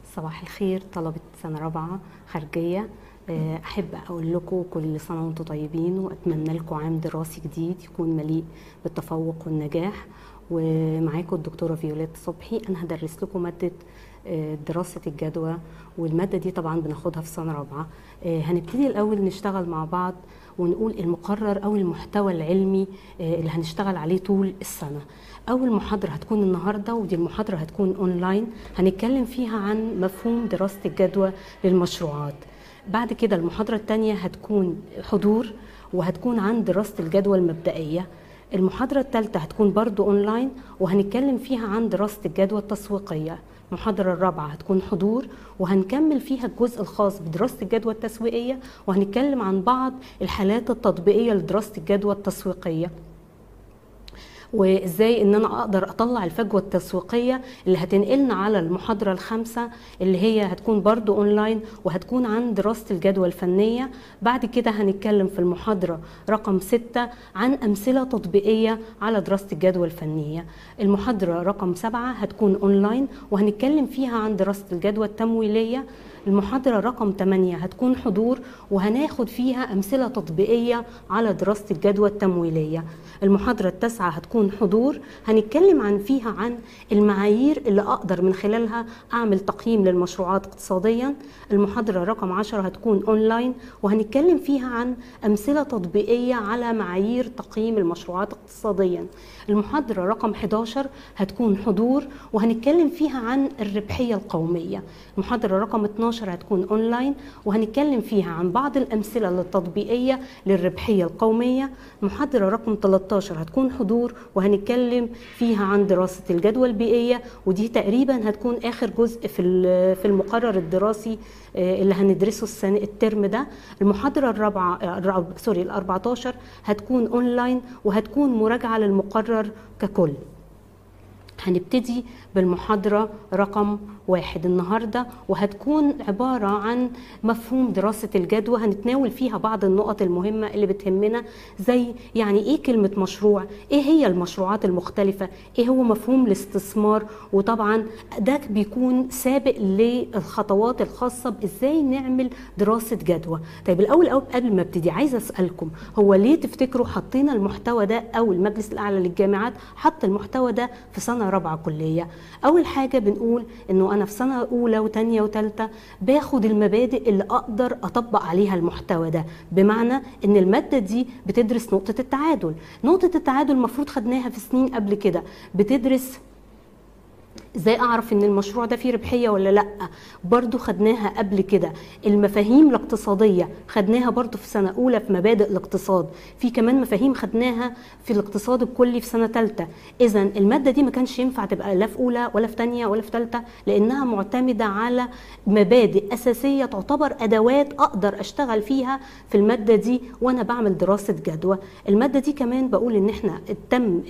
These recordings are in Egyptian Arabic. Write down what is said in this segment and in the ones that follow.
صباح الخير طلبة سنة رابعة خارجية آه، أحب أقول لكم كل سنة وأنتم طيبين وأتمنى لكم عام دراسي جديد يكون مليء بالتفوق والنجاح ومعاكم الدكتورة فيوليت صبحي أنا هدرس لكم مادة آه، دراسة الجدوى والمادة دي طبعا بناخدها في سنة رابعة آه، هنبتدي الأول نشتغل مع بعض ونقول المقرر أو المحتوى العلمي آه، اللي هنشتغل عليه طول السنة أول محاضرة هتكون النهاردة ودي المحاضرة هتكون أونلاين هنتكلم فيها عن مفهوم دراسة الجدوى للمشروعات بعد كده المحاضرة التانية هتكون حضور وهتكون عن دراسة الجدوى المبدئية المحاضرة الثالثة هتكون برضو أونلاين وهنتكلم فيها عن دراسة الجدوى التسويقية المحاضرة الرابعة هتكون حضور وهنكمل فيها الجزء الخاص بدراسة الجدوى التسويقية وهنتكلم عن بعض الحالات التطبيقية لدراسة الجدوى التسويقية وازاي ان انا اقدر اطلع الفجوه التسويقيه اللي هتنقلنا على المحاضره الخامسه اللي هي هتكون برضو اونلاين وهتكون عن دراسه الجدوى الفنيه بعد كده هنتكلم في المحاضره رقم ستة عن امثله تطبيقيه على دراسه الجدوى الفنيه المحاضره رقم سبعة هتكون اونلاين وهنتكلم فيها عن دراسه الجدوى التمويليه المحاضرة رقم 8 هتكون حضور وهناخد فيها أمثلة تطبيقية على دراسة الجدوى التمويلية المحاضرة التاسعة هتكون حضور هنتكلم عن فيها عن المعايير اللي أقدر من خلالها أعمل تقييم للمشروعات اقتصاديا المحاضرة رقم 10 هتكون أونلاين وهنتكلم فيها عن أمثلة تطبيقية على معايير تقييم المشروعات اقتصاديا المحاضرة رقم 11 هتكون حضور وهنتكلم فيها عن الربحية القومية المحاضرة رقم 12 هتكون أونلاين وهنتكلم فيها عن بعض الأمثلة التطبيقية للربحية القومية المحاضرة رقم 13 هتكون حضور وهنتكلم فيها عن دراسة الجدوى البيئية ودي تقريبا هتكون آخر جزء في في المقرر الدراسي اللي هندرسه السنة الترم ده المحاضرة الرابعة سوري ال 14 هتكون أونلاين وهتكون مراجعة للمقرر ككل هنبتدي بالمحاضرة رقم واحد النهاردة وهتكون عبارة عن مفهوم دراسة الجدوى هنتناول فيها بعض النقط المهمة اللي بتهمنا زي يعني ايه كلمة مشروع ايه هي المشروعات المختلفة ايه هو مفهوم الاستثمار وطبعا ده بيكون سابق للخطوات الخاصة بازاي نعمل دراسة جدوى طيب الاول أو قبل ما ابتدي عايزة اسألكم هو ليه تفتكروا حطينا المحتوى ده او المجلس الاعلى للجامعات حط المحتوى ده في سنة رابعة كلية اول حاجة بنقول انه انا في سنه اولى وثانيه وثالثه باخد المبادئ اللي اقدر اطبق عليها المحتوى ده بمعنى ان الماده دي بتدرس نقطه التعادل نقطه التعادل المفروض خدناها في سنين قبل كده بتدرس ازاي اعرف ان المشروع ده فيه ربحيه ولا لا برضو خدناها قبل كده المفاهيم الاقتصاديه خدناها برضو في سنه اولى في مبادئ الاقتصاد في كمان مفاهيم خدناها في الاقتصاد الكلي في سنه ثالثه اذا الماده دي ما كانش ينفع تبقى لا في اولى ولا في ثانيه ولا في ثالثه لانها معتمده على مبادئ اساسيه تعتبر ادوات اقدر اشتغل فيها في الماده دي وانا بعمل دراسه جدوى الماده دي كمان بقول ان احنا تم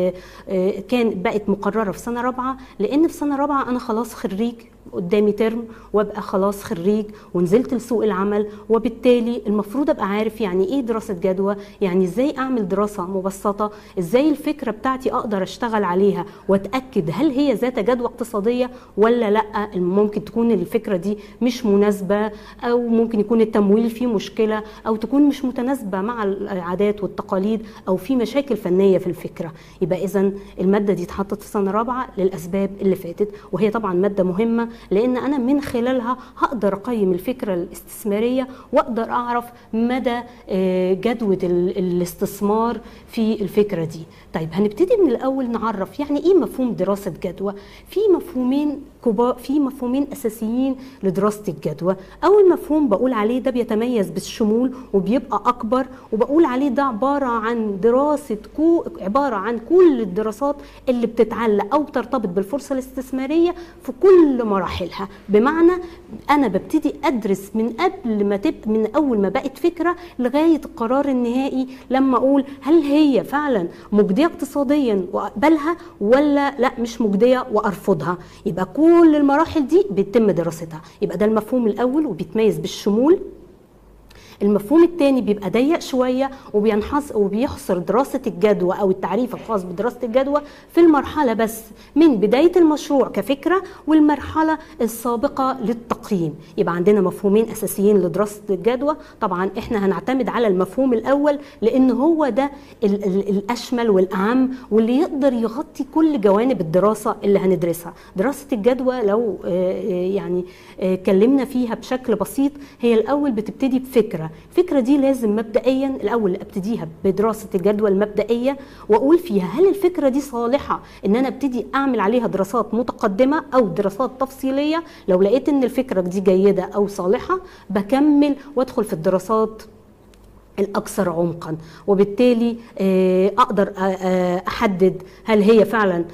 كان بقت مقرره في سنه رابعه لان في سنه رابعه انا خلاص خريج قدامي ترم وابقى خلاص خريج ونزلت لسوق العمل وبالتالي المفروض ابقى عارف يعني ايه دراسه جدوى يعني ازاي اعمل دراسه مبسطه ازاي الفكره بتاعتي اقدر اشتغل عليها واتاكد هل هي ذات جدوى اقتصاديه ولا لا ممكن تكون الفكره دي مش مناسبه او ممكن يكون التمويل فيه مشكله او تكون مش متناسبه مع العادات والتقاليد او في مشاكل فنيه في الفكره يبقى اذا الماده دي اتحطت في سنه رابعه للاسباب اللي فاتت وهي طبعا ماده مهمه لان انا من خلالها هقدر اقيم الفكره الاستثماريه واقدر اعرف مدى جدوى الاستثمار في الفكره دي طيب هنبتدي من الاول نعرف يعني ايه مفهوم دراسه جدوى في مفهومين كبار في مفهومين اساسيين لدراسه الجدوى اول مفهوم بقول عليه ده بيتميز بالشمول وبيبقى اكبر وبقول عليه ده عباره عن دراسه كو عباره عن كل الدراسات اللي بتتعلق او بترتبط بالفرصه الاستثماريه في كل مراحلها بمعنى انا ببتدي ادرس من قبل ما تب من اول ما بقت فكره لغايه القرار النهائي لما اقول هل هي فعلا مجديه اقتصاديا واقبلها ولا لا مش مجديه وارفضها يبقى كل المراحل دي بيتم دراستها يبقى ده المفهوم الاول وبيتميز بالشمول المفهوم الثاني بيبقى ضيق شويه وبينحص وبيحصر دراسه الجدوى او التعريف الخاص بدراسه الجدوى في المرحله بس من بدايه المشروع كفكره والمرحله السابقه للتقييم يبقى عندنا مفهومين اساسيين لدراسه الجدوى طبعا احنا هنعتمد على المفهوم الاول لان هو ده ال ال الاشمل والاعم واللي يقدر يغطي كل جوانب الدراسه اللي هندرسها دراسه الجدوى لو يعني اتكلمنا فيها بشكل بسيط هي الاول بتبتدي بفكره الفكره دي لازم مبدئيا الاول ابتديها بدراسه الجدوى المبدئيه واقول فيها هل الفكره دي صالحه ان انا ابتدي اعمل عليها دراسات متقدمه او دراسات تفصيليه لو لقيت ان الفكره دي جيده او صالحه بكمل وادخل في الدراسات الاكثر عمقا وبالتالي اقدر احدد هل هي فعلا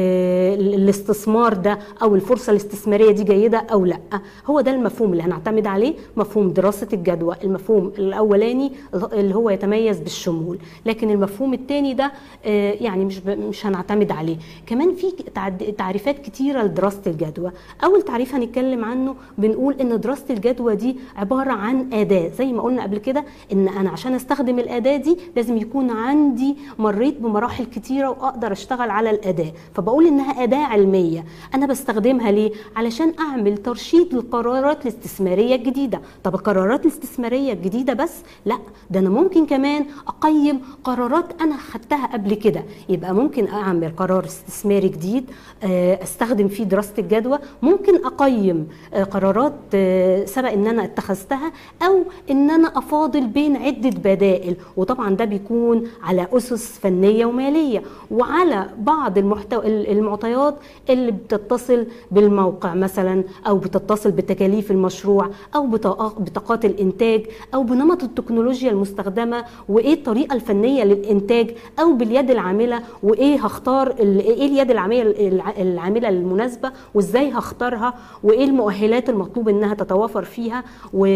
الاستثمار ده او الفرصه الاستثماريه دي جيده او لا هو ده المفهوم اللي هنعتمد عليه مفهوم دراسه الجدوى المفهوم الاولاني اللي هو يتميز بالشمول لكن المفهوم الثاني ده يعني مش مش هنعتمد عليه كمان في تعريفات كتيره لدراسه الجدوى اول تعريف هنتكلم عنه بنقول ان دراسه الجدوى دي عباره عن اداه زي ما قلنا قبل كده ان انا عشان استخدم الاداه دي لازم يكون عندي مريت بمراحل كتيره واقدر اشتغل على الاداه فبقول انها اداه علميه انا بستخدمها ليه علشان اعمل ترشيد للقرارات الاستثماريه الجديده طب القرارات الاستثماريه الجديده بس لا ده انا ممكن كمان اقيم قرارات انا خدتها قبل كده يبقى ممكن اعمل قرار استثماري جديد استخدم فيه دراسه الجدوى ممكن اقيم قرارات سبق ان انا اتخذتها او ان انا افاضل بين عده بدائل وطبعا ده بيكون على اسس فنيه وماليه وعلى بعض المحتوى المعطيات اللي بتتصل بالموقع مثلا او بتتصل بتكاليف المشروع او بطاقات الانتاج او بنمط التكنولوجيا المستخدمه وايه الطريقه الفنيه للانتاج او باليد العامله وايه هختار ايه اليد العامله العامله المناسبه وازاي هختارها وايه المؤهلات المطلوب انها تتوافر فيها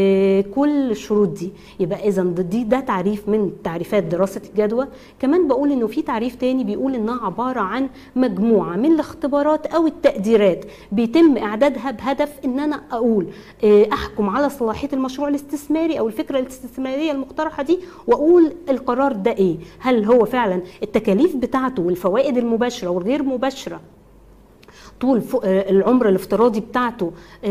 وكل الشروط دي يبقى اذا دي ده تعريف من تعريفات دراسه الجدوى كمان بقول انه في تعريف تاني بيقول انها عباره عن مجموعه من الاختبارات او التقديرات بيتم اعدادها بهدف ان انا اقول احكم على صلاحيه المشروع الاستثماري او الفكره الاستثماريه المقترحه دي واقول القرار ده ايه هل هو فعلا التكاليف بتاعته والفوائد المباشره والغير مباشره طول العمر الافتراضي بتاعته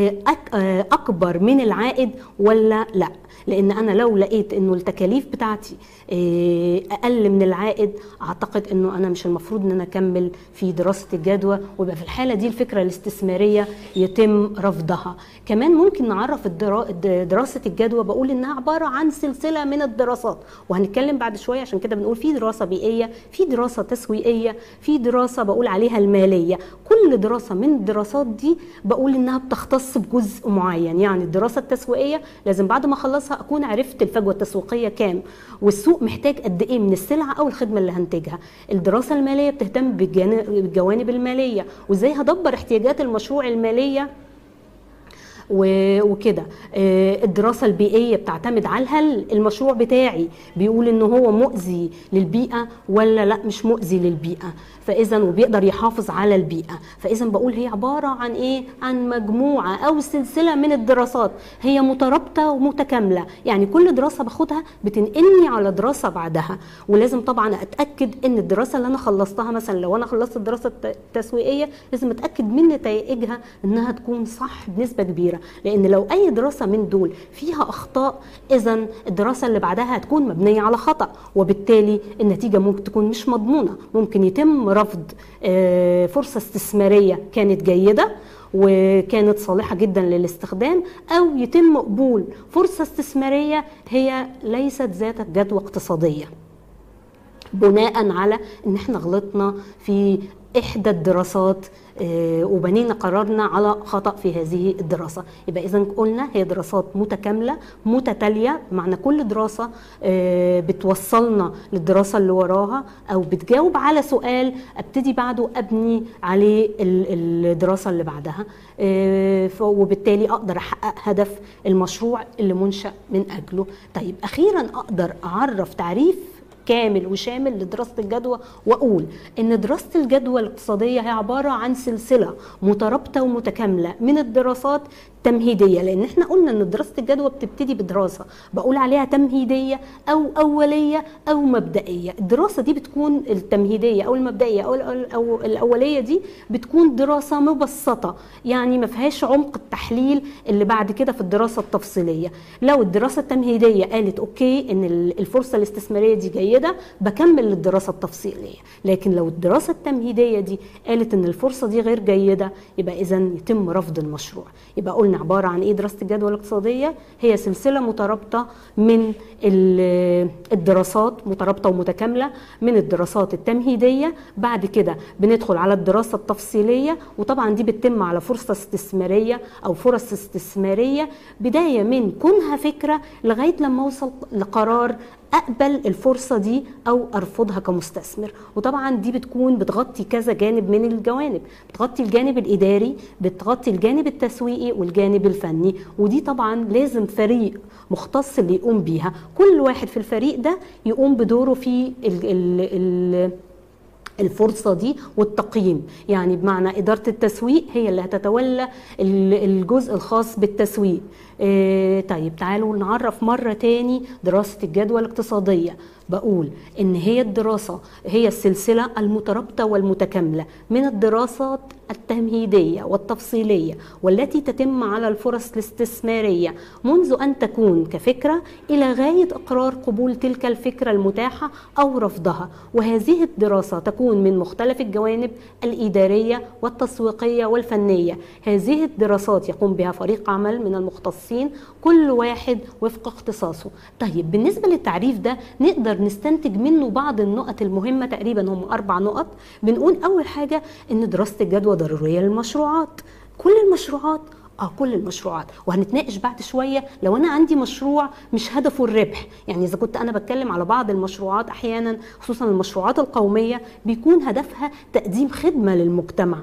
اكبر من العائد ولا لا لان انا لو لقيت انه التكاليف بتاعتي اقل من العائد اعتقد انه انا مش المفروض ان انا اكمل في دراسه الجدوى ويبقى في الحاله دي الفكره الاستثماريه يتم رفضها كمان ممكن نعرف دراسه الجدوى بقول انها عباره عن سلسله من الدراسات وهنتكلم بعد شويه عشان كده بنقول في دراسه بيئيه في دراسه تسويقيه في دراسه بقول عليها الماليه كل دراسه من الدراسات دي بقول انها بتختص بجزء معين يعني الدراسه التسويقيه لازم بعد ما اخلصها اكون عرفت الفجوه التسويقيه كام والسوق محتاج قد ايه من السلعه او الخدمه اللي هنتجها الدراسه الماليه بتهتم بالجوانب الماليه وازاي هدبر احتياجات المشروع الماليه وكده الدراسة البيئية بتعتمد على هل المشروع بتاعي بيقول ان هو مؤذي للبيئة ولا لا مش مؤذي للبيئة فاذا وبيقدر يحافظ على البيئة فاذا بقول هي عبارة عن ايه عن مجموعة او سلسلة من الدراسات هي مترابطة ومتكاملة يعني كل دراسة باخدها بتنقلني على دراسة بعدها ولازم طبعا اتأكد ان الدراسة اللي انا خلصتها مثلا لو انا خلصت الدراسة التسويقية لازم اتأكد من نتائجها انها تكون صح بنسبة كبيرة لان لو اي دراسه من دول فيها اخطاء اذا الدراسه اللي بعدها هتكون مبنيه على خطا وبالتالي النتيجه ممكن تكون مش مضمونه ممكن يتم رفض فرصه استثماريه كانت جيده وكانت صالحه جدا للاستخدام او يتم قبول فرصه استثماريه هي ليست ذات جدوى اقتصاديه بناء على ان احنا غلطنا في احدى الدراسات وبنينا قرارنا على خطا في هذه الدراسه يبقى اذا قلنا هي دراسات متكامله متتاليه معنى كل دراسه بتوصلنا للدراسه اللي وراها او بتجاوب على سؤال ابتدي بعده ابني عليه الدراسه اللي بعدها وبالتالي اقدر احقق هدف المشروع اللي منشا من اجله طيب اخيرا اقدر اعرف تعريف كامل وشامل لدراسه الجدوى واقول ان دراسه الجدوى الاقتصاديه هي عباره عن سلسله مترابطه ومتكامله من الدراسات تمهيديه لان احنا قلنا ان دراسه الجدوى بتبتدي بدراسه بقول عليها تمهيديه او اوليه او مبدئيه الدراسه دي بتكون التمهيديه او المبدئيه او أو الاوليه دي بتكون دراسه مبسطه يعني ما فيهاش عمق التحليل اللي بعد كده في الدراسه التفصيليه لو الدراسه التمهيديه قالت اوكي ان الفرصه الاستثماريه دي جيده بكمل للدراسه التفصيليه لكن لو الدراسه التمهيديه دي قالت ان الفرصه دي غير جيده يبقى اذا يتم رفض المشروع يبقى قلنا عباره عن ايه دراسه الجدوى الاقتصاديه هي سلسله مترابطه من الدراسات مترابطه ومتكامله من الدراسات التمهيديه بعد كده بندخل على الدراسه التفصيليه وطبعا دي بتتم على فرصه استثماريه او فرص استثماريه بدايه من كونها فكره لغايه لما اوصل لقرار اقبل الفرصه دي او ارفضها كمستثمر وطبعا دي بتكون بتغطي كذا جانب من الجوانب بتغطي الجانب الاداري بتغطي الجانب التسويقي والجانب الفني ودي طبعا لازم فريق مختص اللي يقوم بيها كل واحد في الفريق ده يقوم بدوره في ال ال ال الفرصة دي والتقييم يعني بمعنى إدارة التسويق هي اللي هتتولى الجزء الخاص بالتسويق إيه طيب تعالوا نعرف مرة تاني دراسة الجدوى الاقتصادية بقول ان هي الدراسه هي السلسله المترابطه والمتكامله من الدراسات التمهيديه والتفصيليه والتي تتم على الفرص الاستثماريه منذ ان تكون كفكره الى غايه اقرار قبول تلك الفكره المتاحه او رفضها وهذه الدراسه تكون من مختلف الجوانب الاداريه والتسويقيه والفنيه هذه الدراسات يقوم بها فريق عمل من المختصين كل واحد وفق اختصاصه طيب بالنسبه للتعريف ده نقدر نستنتج منه بعض النقط المهمه تقريبا هم اربع نقط بنقول اول حاجه ان دراسه الجدوى ضروريه للمشروعات كل المشروعات اه كل المشروعات وهنتناقش بعد شويه لو انا عندي مشروع مش هدفه الربح يعني اذا كنت انا بتكلم على بعض المشروعات احيانا خصوصا المشروعات القوميه بيكون هدفها تقديم خدمه للمجتمع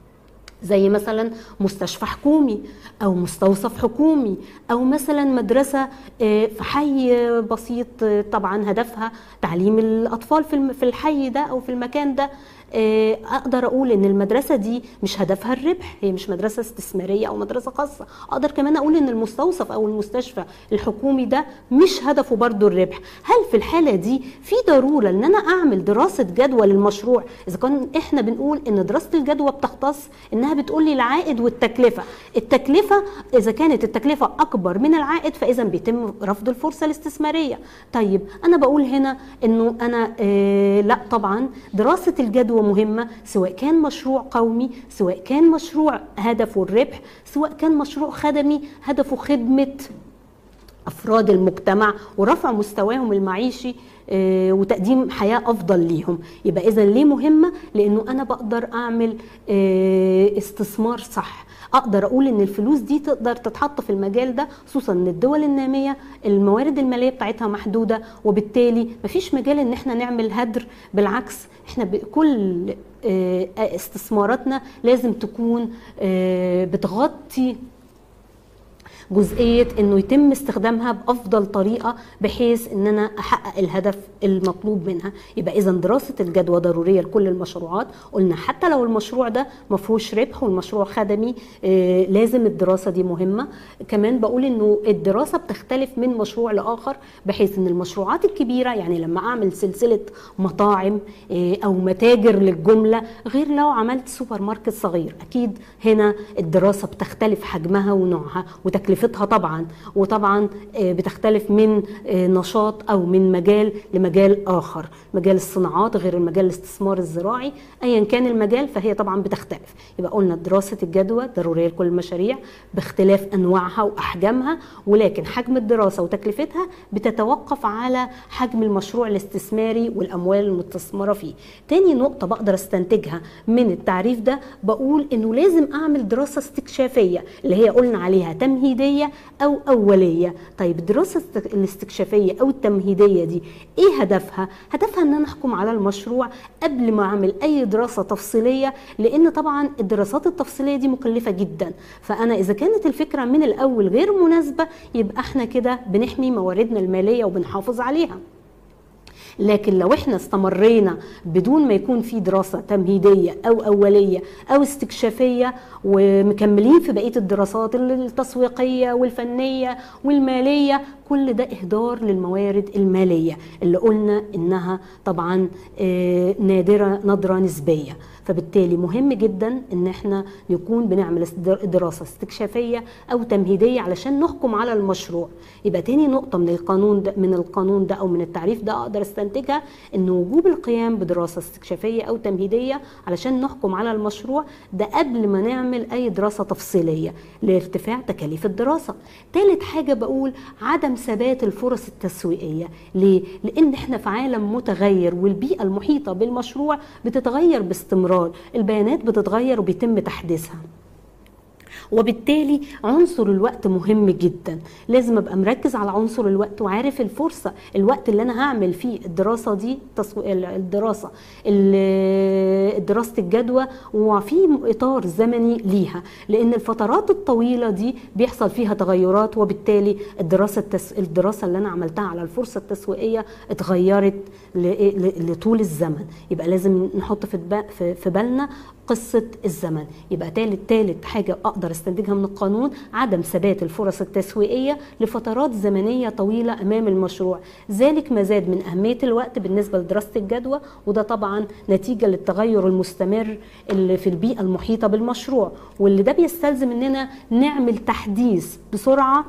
زي مثلا مستشفى حكومي او مستوصف حكومي او مثلا مدرسه في حي بسيط طبعا هدفها تعليم الاطفال في الحي ده او في المكان ده اقدر اقول ان المدرسه دي مش هدفها الربح هي مش مدرسه استثماريه او مدرسه خاصه اقدر كمان اقول ان المستوصف او المستشفى الحكومي ده مش هدفه برضو الربح هل في الحاله دي في ضروره ان انا اعمل دراسه جدوى للمشروع اذا كان احنا بنقول ان دراسه الجدوى بتختص انها بتقول لي العائد والتكلفه التكلفه اذا كانت التكلفه اكبر من العائد فاذا بيتم رفض الفرصه الاستثماريه طيب انا بقول هنا انه انا آه لا طبعا دراسه الجدوى مهمة سواء كان مشروع قومي سواء كان مشروع هدفه الربح سواء كان مشروع خدمي هدفه خدمة افراد المجتمع ورفع مستواهم المعيشي وتقديم حياه افضل ليهم يبقى اذا ليه مهمه لانه انا بقدر اعمل استثمار صح اقدر اقول ان الفلوس دي تقدر تتحط في المجال ده خصوصا ان الدول الناميه الموارد الماليه بتاعتها محدوده وبالتالي مفيش مجال ان احنا نعمل هدر بالعكس احنا كل استثماراتنا لازم تكون بتغطي جزئيه انه يتم استخدامها بافضل طريقه بحيث ان انا احقق الهدف المطلوب منها يبقى اذا دراسه الجدوى ضروريه لكل المشروعات قلنا حتى لو المشروع ده ما فيهوش ربح والمشروع خدمي آه لازم الدراسه دي مهمه كمان بقول انه الدراسه بتختلف من مشروع لاخر بحيث ان المشروعات الكبيره يعني لما اعمل سلسله مطاعم آه او متاجر للجمله غير لو عملت سوبر ماركت صغير اكيد هنا الدراسه بتختلف حجمها ونوعها وتكلفتها تكلفتها طبعا وطبعا بتختلف من نشاط او من مجال لمجال اخر مجال الصناعات غير المجال الاستثمار الزراعي ايا كان المجال فهي طبعا بتختلف يبقى قلنا دراسه الجدوى ضروريه لكل المشاريع باختلاف انواعها واحجامها ولكن حجم الدراسه وتكلفتها بتتوقف على حجم المشروع الاستثماري والاموال المستثمره فيه تاني نقطه بقدر استنتجها من التعريف ده بقول انه لازم اعمل دراسه استكشافيه اللي هي قلنا عليها تمهيديه او اوليه طيب الدراسه الاستكشافيه او التمهيديه دي ايه هدفها هدفها ان انا احكم على المشروع قبل ما اعمل اي دراسه تفصيليه لان طبعا الدراسات التفصيليه دي مكلفه جدا فانا اذا كانت الفكره من الاول غير مناسبه يبقى احنا كده بنحمي مواردنا الماليه وبنحافظ عليها لكن لو احنا استمرينا بدون ما يكون في دراسة تمهيدية أو أولية أو استكشافية ومكملين في بقية الدراسات التسويقية والفنية والمالية كل ده إهدار للموارد المالية اللي قلنا إنها طبعا آه، نادرة نظرة نسبية فبالتالي مهم جدا ان احنا نكون بنعمل دراسه استكشافيه او تمهيديه علشان نحكم على المشروع يبقى تاني نقطه من القانون ده من القانون ده او من التعريف ده اقدر استنتجها ان وجوب القيام بدراسه استكشافيه او تمهيديه علشان نحكم على المشروع ده قبل ما نعمل اي دراسه تفصيليه لارتفاع تكاليف الدراسه ثالث حاجه بقول عدم ثبات الفرص التسويقيه ليه لان احنا في عالم متغير والبيئه المحيطه بالمشروع بتتغير باستمرار باستمرار البيانات بتتغير وبيتم تحديثها وبالتالي عنصر الوقت مهم جدا لازم ابقى مركز على عنصر الوقت وعارف الفرصه الوقت اللي انا هعمل فيه الدراسه دي الدراسه دراسه الجدوى وفي اطار زمني ليها لان الفترات الطويله دي بيحصل فيها تغيرات وبالتالي الدراسه التس... الدراسه اللي انا عملتها على الفرصه التسويقيه اتغيرت لطول الزمن يبقى لازم نحط في في بالنا قصة الزمن يبقى تالت تالت حاجة أقدر استنتجها من القانون عدم ثبات الفرص التسويقية لفترات زمنية طويلة أمام المشروع ذلك ما زاد من أهمية الوقت بالنسبة لدراسة الجدوى وده طبعا نتيجة للتغير المستمر اللي في البيئة المحيطة بالمشروع واللي ده بيستلزم أننا نعمل تحديث بسرعة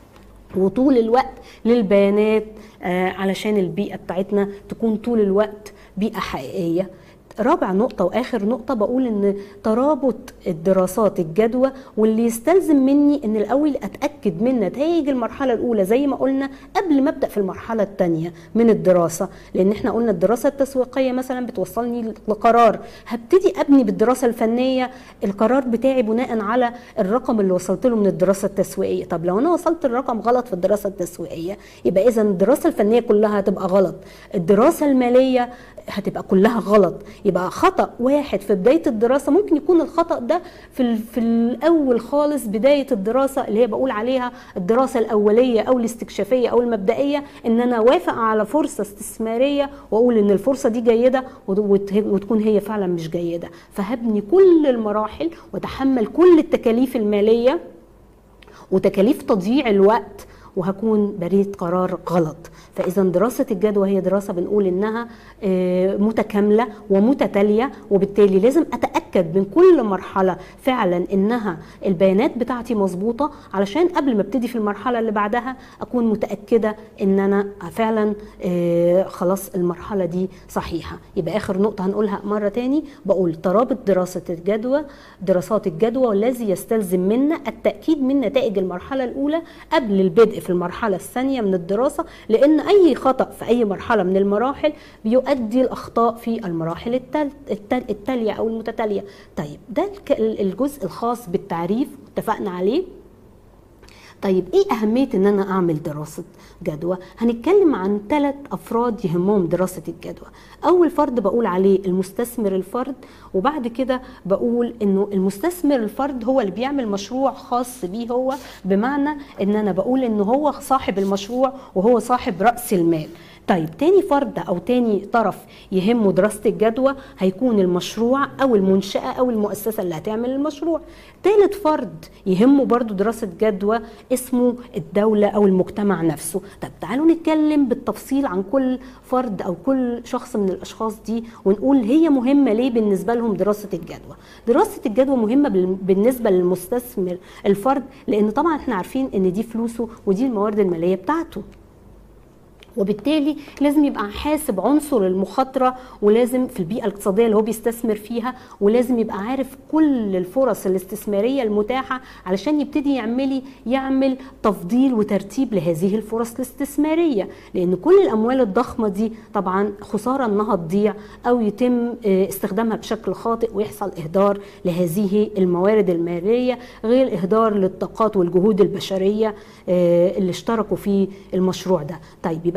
وطول الوقت للبيانات آه علشان البيئة بتاعتنا تكون طول الوقت بيئة حقيقية رابع نقطة وآخر نقطة بقول إن ترابط الدراسات الجدوى واللي يستلزم مني إن الأول أتأكد من نتائج المرحلة الأولى زي ما قلنا قبل ما أبدأ في المرحلة الثانية من الدراسة لأن إحنا قلنا الدراسة التسويقية مثلا بتوصلني لقرار هبتدي أبني بالدراسة الفنية القرار بتاعي بناء على الرقم اللي وصلت له من الدراسة التسويقية طب لو أنا وصلت الرقم غلط في الدراسة التسويقية يبقى إذا الدراسة الفنية كلها هتبقى غلط الدراسة المالية هتبقى كلها غلط يبقى خطا واحد في بدايه الدراسه ممكن يكون الخطا ده في في الاول خالص بدايه الدراسه اللي هي بقول عليها الدراسه الاوليه او الاستكشافيه او المبدئيه ان انا وافق على فرصه استثماريه واقول ان الفرصه دي جيده وتكون هي فعلا مش جيده فهبني كل المراحل واتحمل كل التكاليف الماليه وتكاليف تضييع الوقت وهكون بريت قرار غلط فاذا دراسه الجدوى هي دراسه بنقول انها آه، متكامله ومتتاليه وبالتالي لازم اتاكد من كل مرحله فعلا انها البيانات بتاعتي مظبوطه علشان قبل ما ابتدي في المرحله اللي بعدها اكون متاكده ان انا فعلا آه، خلاص المرحله دي صحيحه يبقى اخر نقطه هنقولها مره تاني بقول ترابط دراسه الجدوى دراسات الجدوى والذي يستلزم منا التاكيد من نتائج المرحله الاولى قبل البدء في المرحله الثانيه من الدراسه لان اي خطا في اي مرحله من المراحل بيؤدي الاخطاء في المراحل التاليه او المتتاليه طيب ده الجزء الخاص بالتعريف اتفقنا عليه طيب ايه اهميه ان انا اعمل دراسه جدوى هنتكلم عن ثلاث افراد يهمهم دراسه الجدوى اول فرد بقول عليه المستثمر الفرد وبعد كده بقول انه المستثمر الفرد هو اللي بيعمل مشروع خاص بيه هو بمعنى ان انا بقول انه هو صاحب المشروع وهو صاحب راس المال طيب تاني فرد او تاني طرف يهمه دراسه الجدوى هيكون المشروع او المنشاه او المؤسسه اللي هتعمل المشروع تالت فرد يهمه برضو دراسه جدوى اسمه الدوله او المجتمع نفسه طب تعالوا نتكلم بالتفصيل عن كل فرد او كل شخص من الاشخاص دي ونقول هي مهمه ليه بالنسبه لهم دراسه الجدوى دراسه الجدوى مهمه بالنسبه للمستثمر الفرد لان طبعا احنا عارفين ان دي فلوسه ودي الموارد الماليه بتاعته وبالتالي لازم يبقى حاسب عنصر المخاطره ولازم في البيئه الاقتصاديه اللي هو بيستثمر فيها ولازم يبقى عارف كل الفرص الاستثماريه المتاحه علشان يبتدي يعملي يعمل تفضيل وترتيب لهذه الفرص الاستثماريه لان كل الاموال الضخمه دي طبعا خساره انها تضيع او يتم آه، استخدامها بشكل خاطئ ويحصل اهدار لهذه الموارد الماليه غير اهدار للطاقات والجهود البشريه آه، اللي اشتركوا في المشروع ده طيب يبقى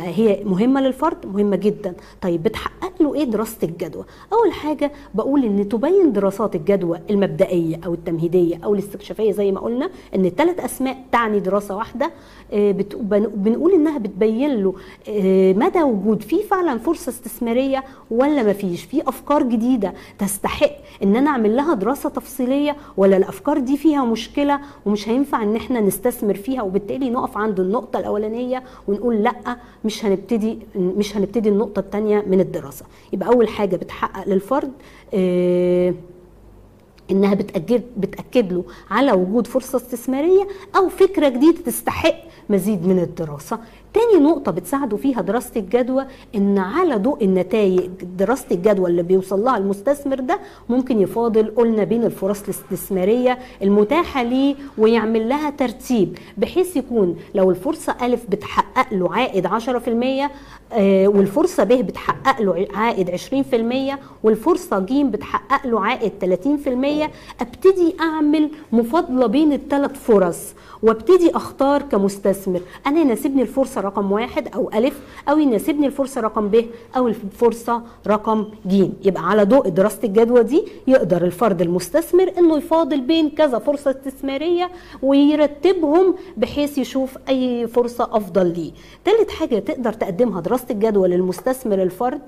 هي مهمه للفرد مهمه جدا طيب بتحقق له ايه دراسه الجدوى اول حاجه بقول ان تبين دراسات الجدوى المبدئيه او التمهيديه او الاستكشافيه زي ما قلنا ان الثلاث اسماء تعني دراسه واحده آه، بت- بن- بنقول انها بتبين له آه، مدى وجود في فعلا فرصه استثماريه ولا ما فيش في افكار جديده تستحق ان انا اعمل لها دراسه تفصيليه ولا الافكار دي فيها مشكله ومش هينفع ان احنا نستثمر فيها وبالتالي نقف عند النقطه الاولانيه ونقول لا مش هنبتدي مش هنبتدي النقطه الثانيه من الدراسه يبقى اول حاجه بتحقق للفرد آه، انها بتاكد بتاكد له على وجود فرصه استثماريه او فكره جديده تستحق مزيد من الدراسه تاني نقطة بتساعده فيها دراسة الجدوى إن على ضوء النتائج دراسة الجدوى اللي بيوصل لها المستثمر ده ممكن يفاضل قلنا بين الفرص الاستثمارية المتاحة ليه ويعمل لها ترتيب بحيث يكون لو الفرصة ألف بتحقق له عائد 10% آه، والفرصة ب بتحقق له عائد 20% والفرصة ج بتحقق له عائد 30% ابتدي أعمل مفاضلة بين الثلاث فرص وابتدي اختار كمستثمر انا يناسبني الفرصه رقم واحد او الف او يناسبني الفرصه رقم ب او الفرصه رقم ج يبقى على ضوء دراسه الجدوى دي يقدر الفرد المستثمر انه يفاضل بين كذا فرصه استثماريه ويرتبهم بحيث يشوف اي فرصه افضل ليه تالت حاجه تقدر تقدمها دراسه الجدوى للمستثمر الفرد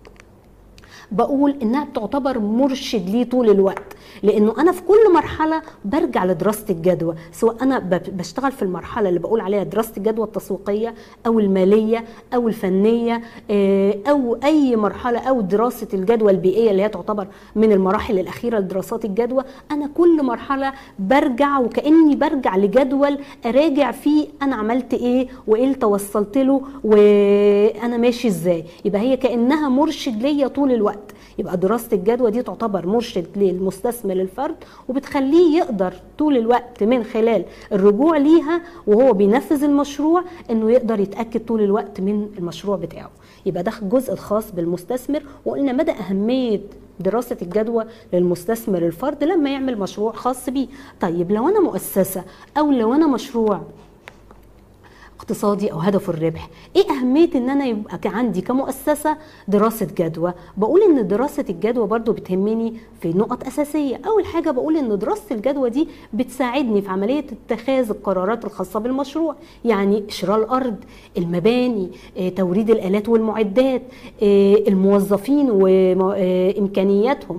بقول انها بتعتبر مرشد ليه طول الوقت لانه انا في كل مرحله برجع لدراسه الجدوى سواء انا ب- بشتغل في المرحله اللي بقول عليها دراسه الجدوى التسويقيه او الماليه او الفنيه آه، او اي مرحله او دراسه الجدوى البيئيه اللي هي تعتبر من المراحل الاخيره لدراسات الجدوى انا كل مرحله برجع وكاني برجع لجدول اراجع فيه انا عملت ايه وايه اللي توصلت له وانا ماشي ازاي يبقى هي كانها مرشد ليا طول الوقت يبقى دراسه الجدوى دي تعتبر مرشد للمستثمر الفرد وبتخليه يقدر طول الوقت من خلال الرجوع ليها وهو بينفذ المشروع انه يقدر يتاكد طول الوقت من المشروع بتاعه يبقى ده الجزء الخاص بالمستثمر وقلنا مدى اهميه دراسة الجدوى للمستثمر الفرد لما يعمل مشروع خاص بيه طيب لو أنا مؤسسة أو لو أنا مشروع اقتصادي او هدفه الربح ايه اهميه ان انا يبقى عندي كمؤسسه دراسه جدوى بقول ان دراسه الجدوى برضو بتهمني في نقط اساسيه اول حاجه بقول ان دراسه الجدوى دي بتساعدني في عمليه اتخاذ القرارات الخاصه بالمشروع يعني شراء الارض المباني آه، توريد الالات والمعدات آه، الموظفين وامكانياتهم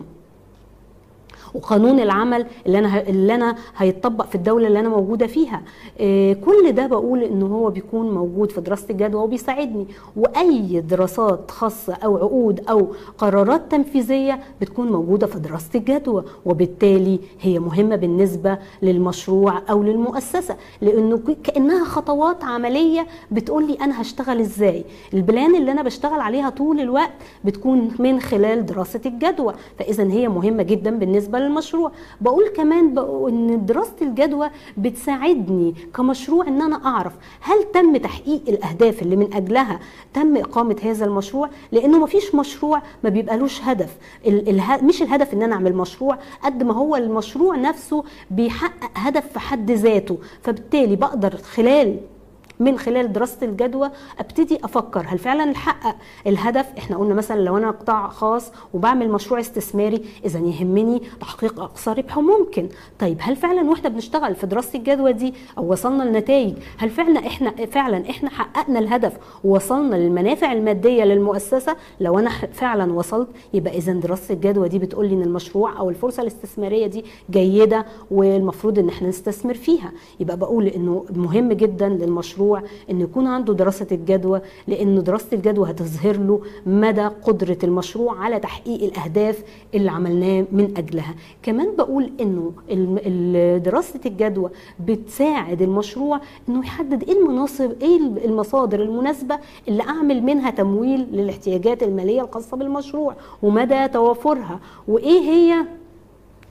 وقانون العمل اللي انا اللي انا هيتطبق في الدوله اللي انا موجوده فيها آه، كل ده بقول ان هو بيكون موجود في دراسه الجدوى وبيساعدني واي دراسات خاصه او عقود او قرارات تنفيذيه بتكون موجوده في دراسه الجدوى وبالتالي هي مهمه بالنسبه للمشروع او للمؤسسه لانه ك- كانها خطوات عمليه بتقول لي انا هشتغل ازاي البلان اللي انا بشتغل عليها طول الوقت بتكون من خلال دراسه الجدوى فاذا هي مهمه جدا بالنسبه للمشروع بقول كمان بقول ان دراسه الجدوى بتساعدني كمشروع ان انا اعرف هل تم تحقيق الاهداف اللي من اجلها تم اقامه هذا المشروع لانه مفيش مشروع ما بيبقالوش هدف ال- اله... مش الهدف ان انا اعمل مشروع قد ما هو المشروع نفسه بيحقق هدف في حد ذاته فبالتالي بقدر خلال من خلال دراسه الجدوى ابتدي افكر هل فعلا نحقق الهدف احنا قلنا مثلا لو انا قطاع خاص وبعمل مشروع استثماري اذا يهمني تحقيق اقصى ربح ممكن طيب هل فعلا واحنا بنشتغل في دراسه الجدوى دي او وصلنا لنتائج هل فعلا احنا فعلا احنا حققنا الهدف ووصلنا للمنافع الماديه للمؤسسه لو انا ح- فعلا وصلت يبقى اذا دراسه الجدوى دي بتقول لي ان المشروع او الفرصه الاستثماريه دي جيده والمفروض ان احنا نستثمر فيها يبقى بقول انه مهم جدا للمشروع ان يكون عنده دراسه الجدوى لان دراسه الجدوى هتظهر له مدى قدره المشروع على تحقيق الاهداف اللي عملناه من اجلها كمان بقول انه الم- ال- دراسه الجدوى بتساعد المشروع انه يحدد ايه المناصب ايه المصادر المناسبه اللي اعمل منها تمويل للاحتياجات الماليه الخاصه بالمشروع ومدى توافرها وايه هي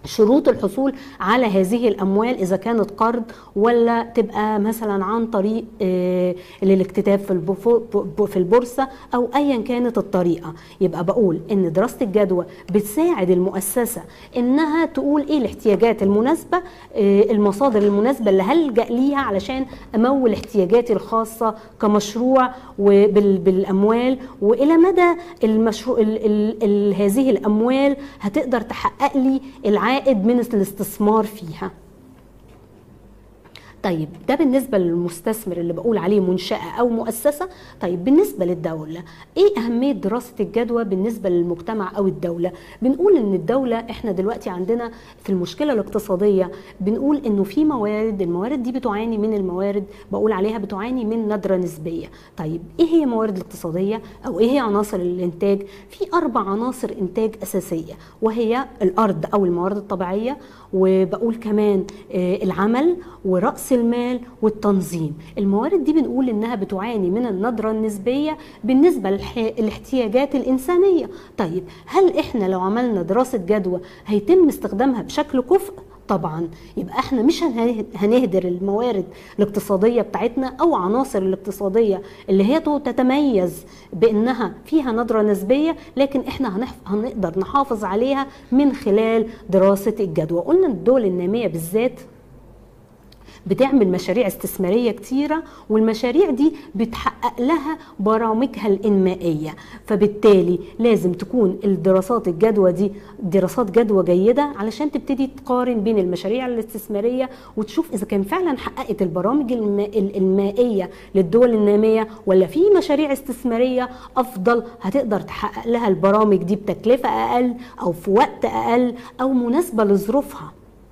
شروط الحصول على هذه الاموال اذا كانت قرض ولا تبقى مثلا عن طريق آه، الاكتتاب في البف- في البورصه او ايا كانت الطريقه يبقى بقول ان دراسه الجدوى بتساعد المؤسسه انها تقول ايه الاحتياجات المناسبه آه، المصادر المناسبه اللي هلجا ليها علشان امول احتياجاتي الخاصه كمشروع وبالاموال والى مدى المشروع ال ال ال هذه الاموال هتقدر تحقق لي العائد من الاستثمار فيها طيب ده بالنسبة للمستثمر اللي بقول عليه منشأة أو مؤسسة طيب بالنسبة للدولة إيه أهمية دراسة الجدوى بالنسبة للمجتمع أو الدولة بنقول إن الدولة إحنا دلوقتي عندنا في المشكلة الاقتصادية بنقول إنه في موارد الموارد دي بتعاني من الموارد بقول عليها بتعاني من ندرة نسبية طيب إيه هي موارد الاقتصادية أو إيه هي عناصر الإنتاج في أربع عناصر إنتاج أساسية وهي الأرض أو الموارد الطبيعية وبقول كمان آه، العمل ورأس المال والتنظيم الموارد دي بنقول انها بتعاني من الندرة النسبية بالنسبة للح- للاحتياجات الإنسانية طيب هل احنا لو عملنا دراسة جدوى هيتم استخدامها بشكل كفء طبعا يبقى احنا مش هنه- هنهدر الموارد الاقتصاديه بتاعتنا او عناصر الاقتصاديه اللي هي تتميز بانها فيها ندره نسبيه لكن احنا هنحف- هنقدر نحافظ عليها من خلال دراسه الجدوى قلنا الدول الناميه بالذات بتعمل مشاريع استثماريه كتيره والمشاريع دي بتحقق لها برامجها الانمائيه فبالتالي لازم تكون الدراسات الجدوى دي دراسات جدوى جيده علشان تبتدي تقارن بين المشاريع الاستثماريه وتشوف اذا كان فعلا حققت البرامج الما- المائيه للدول الناميه ولا في مشاريع استثماريه افضل هتقدر تحقق لها البرامج دي بتكلفه اقل او في وقت اقل او مناسبه لظروفها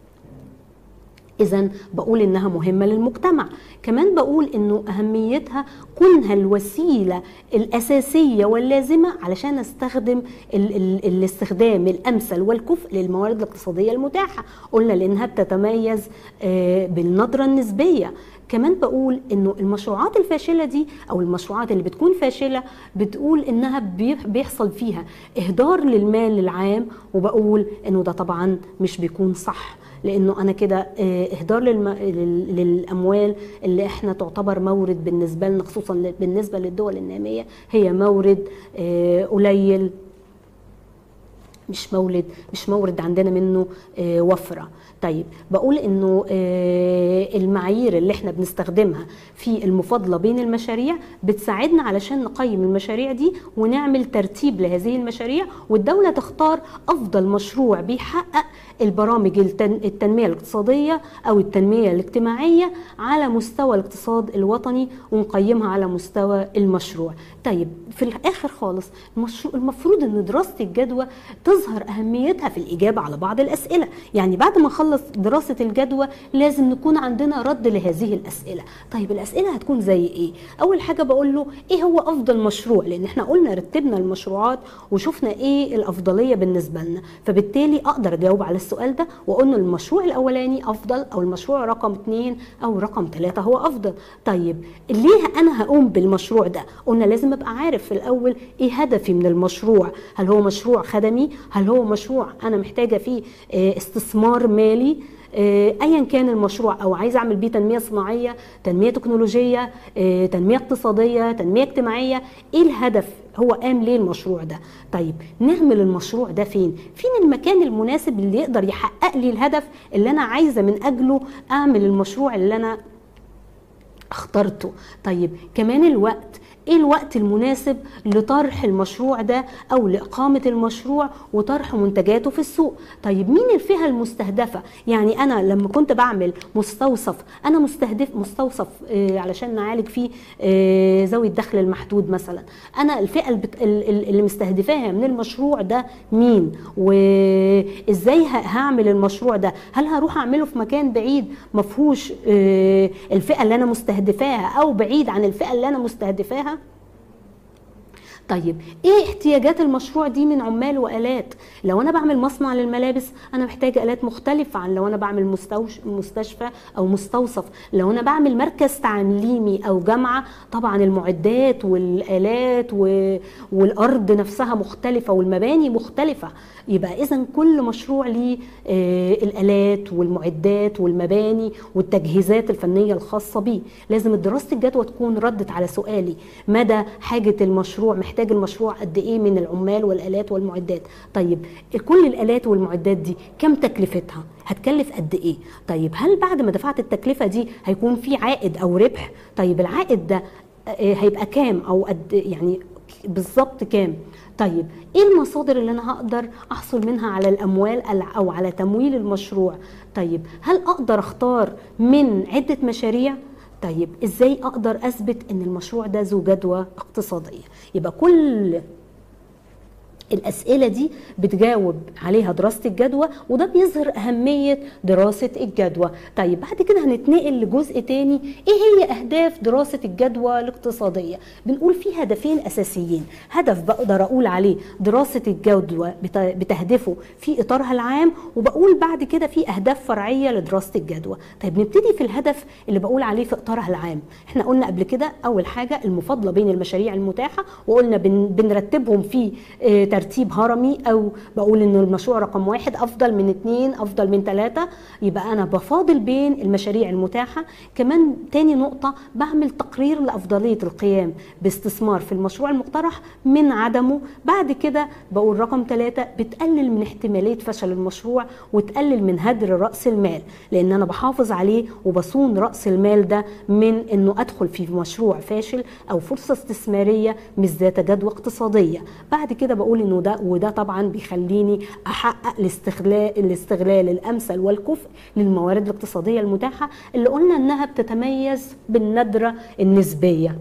اذا بقول انها مهمه للمجتمع كمان بقول انه اهميتها كونها الوسيله الاساسيه واللازمه علشان استخدم ال ال الاستخدام الامثل والكفء للموارد الاقتصاديه المتاحه قلنا لانها بتتميز آه، بالندره النسبيه كمان بقول انه المشروعات الفاشله دي او المشروعات اللي بتكون فاشله بتقول انها بيح- بيحصل فيها اهدار للمال العام وبقول انه ده طبعا مش بيكون صح لانه انا كده آه، اهدار للم... لل- للاموال اللي احنا تعتبر مورد بالنسبه لنا خصوصا ل- بالنسبه للدول الناميه هي مورد آه، قليل مش مولد مش مورد عندنا منه آه، وفره طيب بقول انه آه، المعايير اللي احنا بنستخدمها في المفاضله بين المشاريع بتساعدنا علشان نقيم المشاريع دي ونعمل ترتيب لهذه المشاريع والدوله تختار افضل مشروع بيحقق البرامج التن- التنميه الاقتصاديه او التنميه الاجتماعيه على مستوى الاقتصاد الوطني ونقيمها على مستوى المشروع طيب في الاخر خالص المشروع المفروض ان دراسه الجدوى تظهر اهميتها في الاجابه على بعض الاسئله يعني بعد ما نخلص دراسه الجدوى لازم نكون عندنا رد لهذه الاسئله طيب الاسئله هتكون زي ايه اول حاجه بقول له ايه هو افضل مشروع لان احنا قلنا رتبنا المشروعات وشفنا ايه الافضليه بالنسبه لنا فبالتالي اقدر اجاوب على السؤال ده واقول له المشروع الاولاني افضل او المشروع رقم اثنين او رقم ثلاثة هو افضل طيب ليه انا هقوم بالمشروع ده قلنا لازم ابقى عارف في الاول ايه هدفي من المشروع هل هو مشروع خدمي هل هو مشروع انا محتاجه فيه آه، استثمار مالي آه، ايا كان المشروع او عايز اعمل بيه تنميه صناعيه تنميه تكنولوجيه آه، تنميه اقتصاديه تنميه اجتماعيه ايه الهدف هو قام ليه المشروع ده طيب نعمل المشروع ده فين فين المكان المناسب اللي يقدر يحقق لي الهدف اللي انا عايزه من اجله اعمل المشروع اللي انا اخترته طيب كمان الوقت ايه الوقت المناسب لطرح المشروع ده او لاقامه المشروع وطرح منتجاته في السوق طيب مين الفئه المستهدفه يعني انا لما كنت بعمل مستوصف انا مستهدف مستوصف آه علشان نعالج فيه آه ذوي الدخل المحدود مثلا انا الفئه البت- ال- ال- اللي مستهدفاها من المشروع ده مين وازاي ه- هعمل المشروع ده هل هروح اعمله في مكان بعيد مفهوش آه، الفئه اللي انا مستهدفاها او بعيد عن الفئه اللي انا مستهدفاها طيب ايه احتياجات المشروع دي من عمال والات لو انا بعمل مصنع للملابس انا محتاجه الات مختلفه عن لو انا بعمل مستوش مستشفى او مستوصف لو انا بعمل مركز تعليمي او جامعه طبعا المعدات والالات و... والارض نفسها مختلفه والمباني مختلفه يبقى اذا كل مشروع ليه آه، الالات والمعدات والمباني والتجهيزات الفنيه الخاصه بيه لازم دراسه الجدوى تكون ردت على سؤالي مدى حاجه المشروع محتاج المشروع قد ايه من العمال والالات والمعدات طيب كل الالات والمعدات دي كم تكلفتها هتكلف قد ايه طيب هل بعد ما دفعت التكلفه دي هيكون في عائد او ربح طيب العائد ده آه، هيبقى كام او قد يعني بالظبط كام طيب ايه المصادر اللي انا هقدر احصل منها على الاموال او على تمويل المشروع طيب هل اقدر اختار من عده مشاريع طيب ازاي اقدر اثبت ان المشروع ده ذو جدوى اقتصاديه يبقى كل الأسئلة دي بتجاوب عليها دراسة الجدوى وده بيظهر أهمية دراسة الجدوى طيب بعد كده هنتنقل لجزء تاني إيه هي أهداف دراسة الجدوى الاقتصادية بنقول في هدفين أساسيين هدف بقدر أقول عليه دراسة الجدوى بتهدفه في إطارها العام وبقول بعد كده في أهداف فرعية لدراسة الجدوى طيب نبتدي في الهدف اللي بقول عليه في إطارها العام احنا قلنا قبل كده أول حاجة المفاضلة بين المشاريع المتاحة وقلنا بنرتبهم في آه، ترتيب هرمي او بقول ان المشروع رقم واحد افضل من اثنين افضل من ثلاثه يبقى انا بفاضل بين المشاريع المتاحه كمان تاني نقطه بعمل تقرير لافضليه القيام باستثمار في المشروع المقترح من عدمه بعد كده بقول رقم ثلاثه بتقلل من احتماليه فشل المشروع وتقلل من هدر راس المال لان انا بحافظ عليه وبصون راس المال ده من انه ادخل في مشروع فاشل او فرصه استثماريه مش ذات جدوى اقتصاديه بعد كده بقول انه ده وده طبعا بيخليني احقق الاستغلال الاستغلال الامثل والكفء للموارد الاقتصاديه المتاحه اللي قلنا انها بتتميز بالندره النسبيه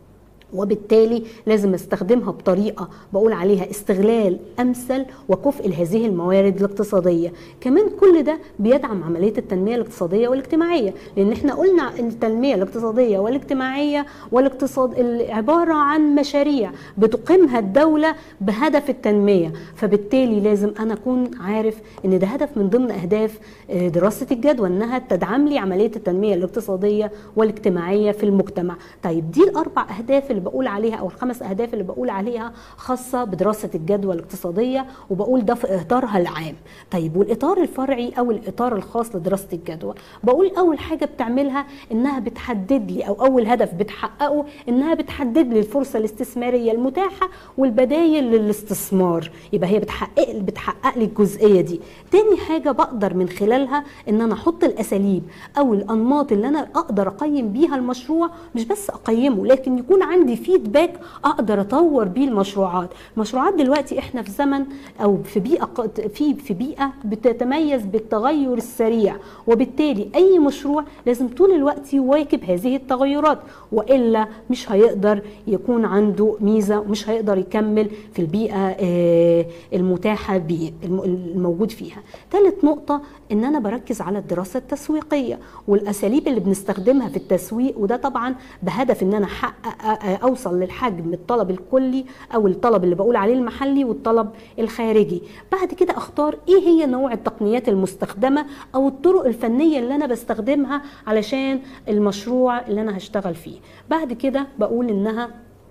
وبالتالي لازم استخدمها بطريقه بقول عليها استغلال امثل وكفء لهذه الموارد الاقتصاديه كمان كل ده بيدعم عمليه التنميه الاقتصاديه والاجتماعيه لان احنا قلنا ان التنميه الاقتصاديه والاجتماعيه والاقتصاد عباره عن مشاريع بتقيمها الدوله بهدف التنميه فبالتالي لازم انا اكون عارف ان ده هدف من ضمن اهداف آه، دراسه الجدوى انها تدعم لي عمليه التنميه الاقتصاديه والاجتماعيه في المجتمع طيب دي الاربع اهداف اللي اللي بقول عليها او الخمس اهداف اللي بقول عليها خاصه بدراسه الجدوى الاقتصاديه وبقول ده في اطارها العام طيب والاطار الفرعي او الاطار الخاص لدراسه الجدوى بقول اول حاجه بتعملها انها بتحدد لي او اول هدف بتحققه انها بتحدد لي الفرصه الاستثماريه المتاحه والبدايل للاستثمار يبقى هي بتحقق بتحقق لي الجزئيه دي تاني حاجه بقدر من خلالها ان انا احط الاساليب او الانماط اللي انا اقدر اقيم بيها المشروع مش بس اقيمه لكن يكون عندي عندي فيدباك اقدر اطور بيه المشروعات المشروعات دلوقتي احنا في زمن او في بيئه في في بيئه بتتميز بالتغير السريع وبالتالي اي مشروع لازم طول الوقت يواكب هذه التغيرات والا مش هيقدر يكون عنده ميزه ومش هيقدر يكمل في البيئه آه، المتاحه بيه الموجود فيها ثالث نقطه ان انا بركز على الدراسه التسويقيه والاساليب اللي بنستخدمها في التسويق وده طبعا بهدف ان انا احقق اوصل للحجم الطلب الكلي او الطلب اللي بقول عليه المحلي والطلب الخارجي بعد كده اختار ايه هي نوع التقنيات المستخدمه او الطرق الفنيه اللي انا بستخدمها علشان المشروع اللي انا هشتغل فيه بعد كده بقول انها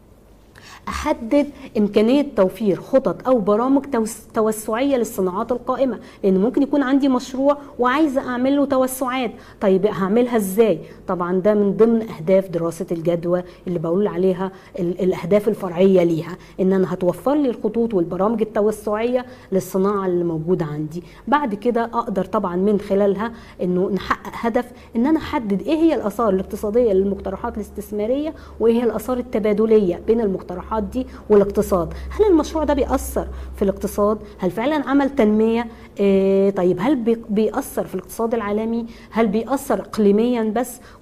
احدد امكانيه توفير خطط او برامج توسعيه للصناعات القائمه لان ممكن يكون عندي مشروع وعايزه اعمل له توسعات طيب هعملها ازاي طبعا ده من ضمن اهداف دراسه الجدوى اللي بقول عليها الاهداف الفرعيه ليها ان انا هتوفر لي الخطوط والبرامج التوسعيه للصناعه اللي موجوده عندي بعد كده اقدر طبعا من خلالها انه نحقق هدف ان انا احدد ايه هي الاثار الاقتصاديه للمقترحات الاستثماريه وايه هي الاثار التبادليه بين المقترحات المشروعات دي والاقتصاد هل المشروع ده بيأثر في الاقتصاد هل فعلا عمل تنمية إيه طيب هل بيأثر في الاقتصاد العالمي هل بيأثر اقليميا بس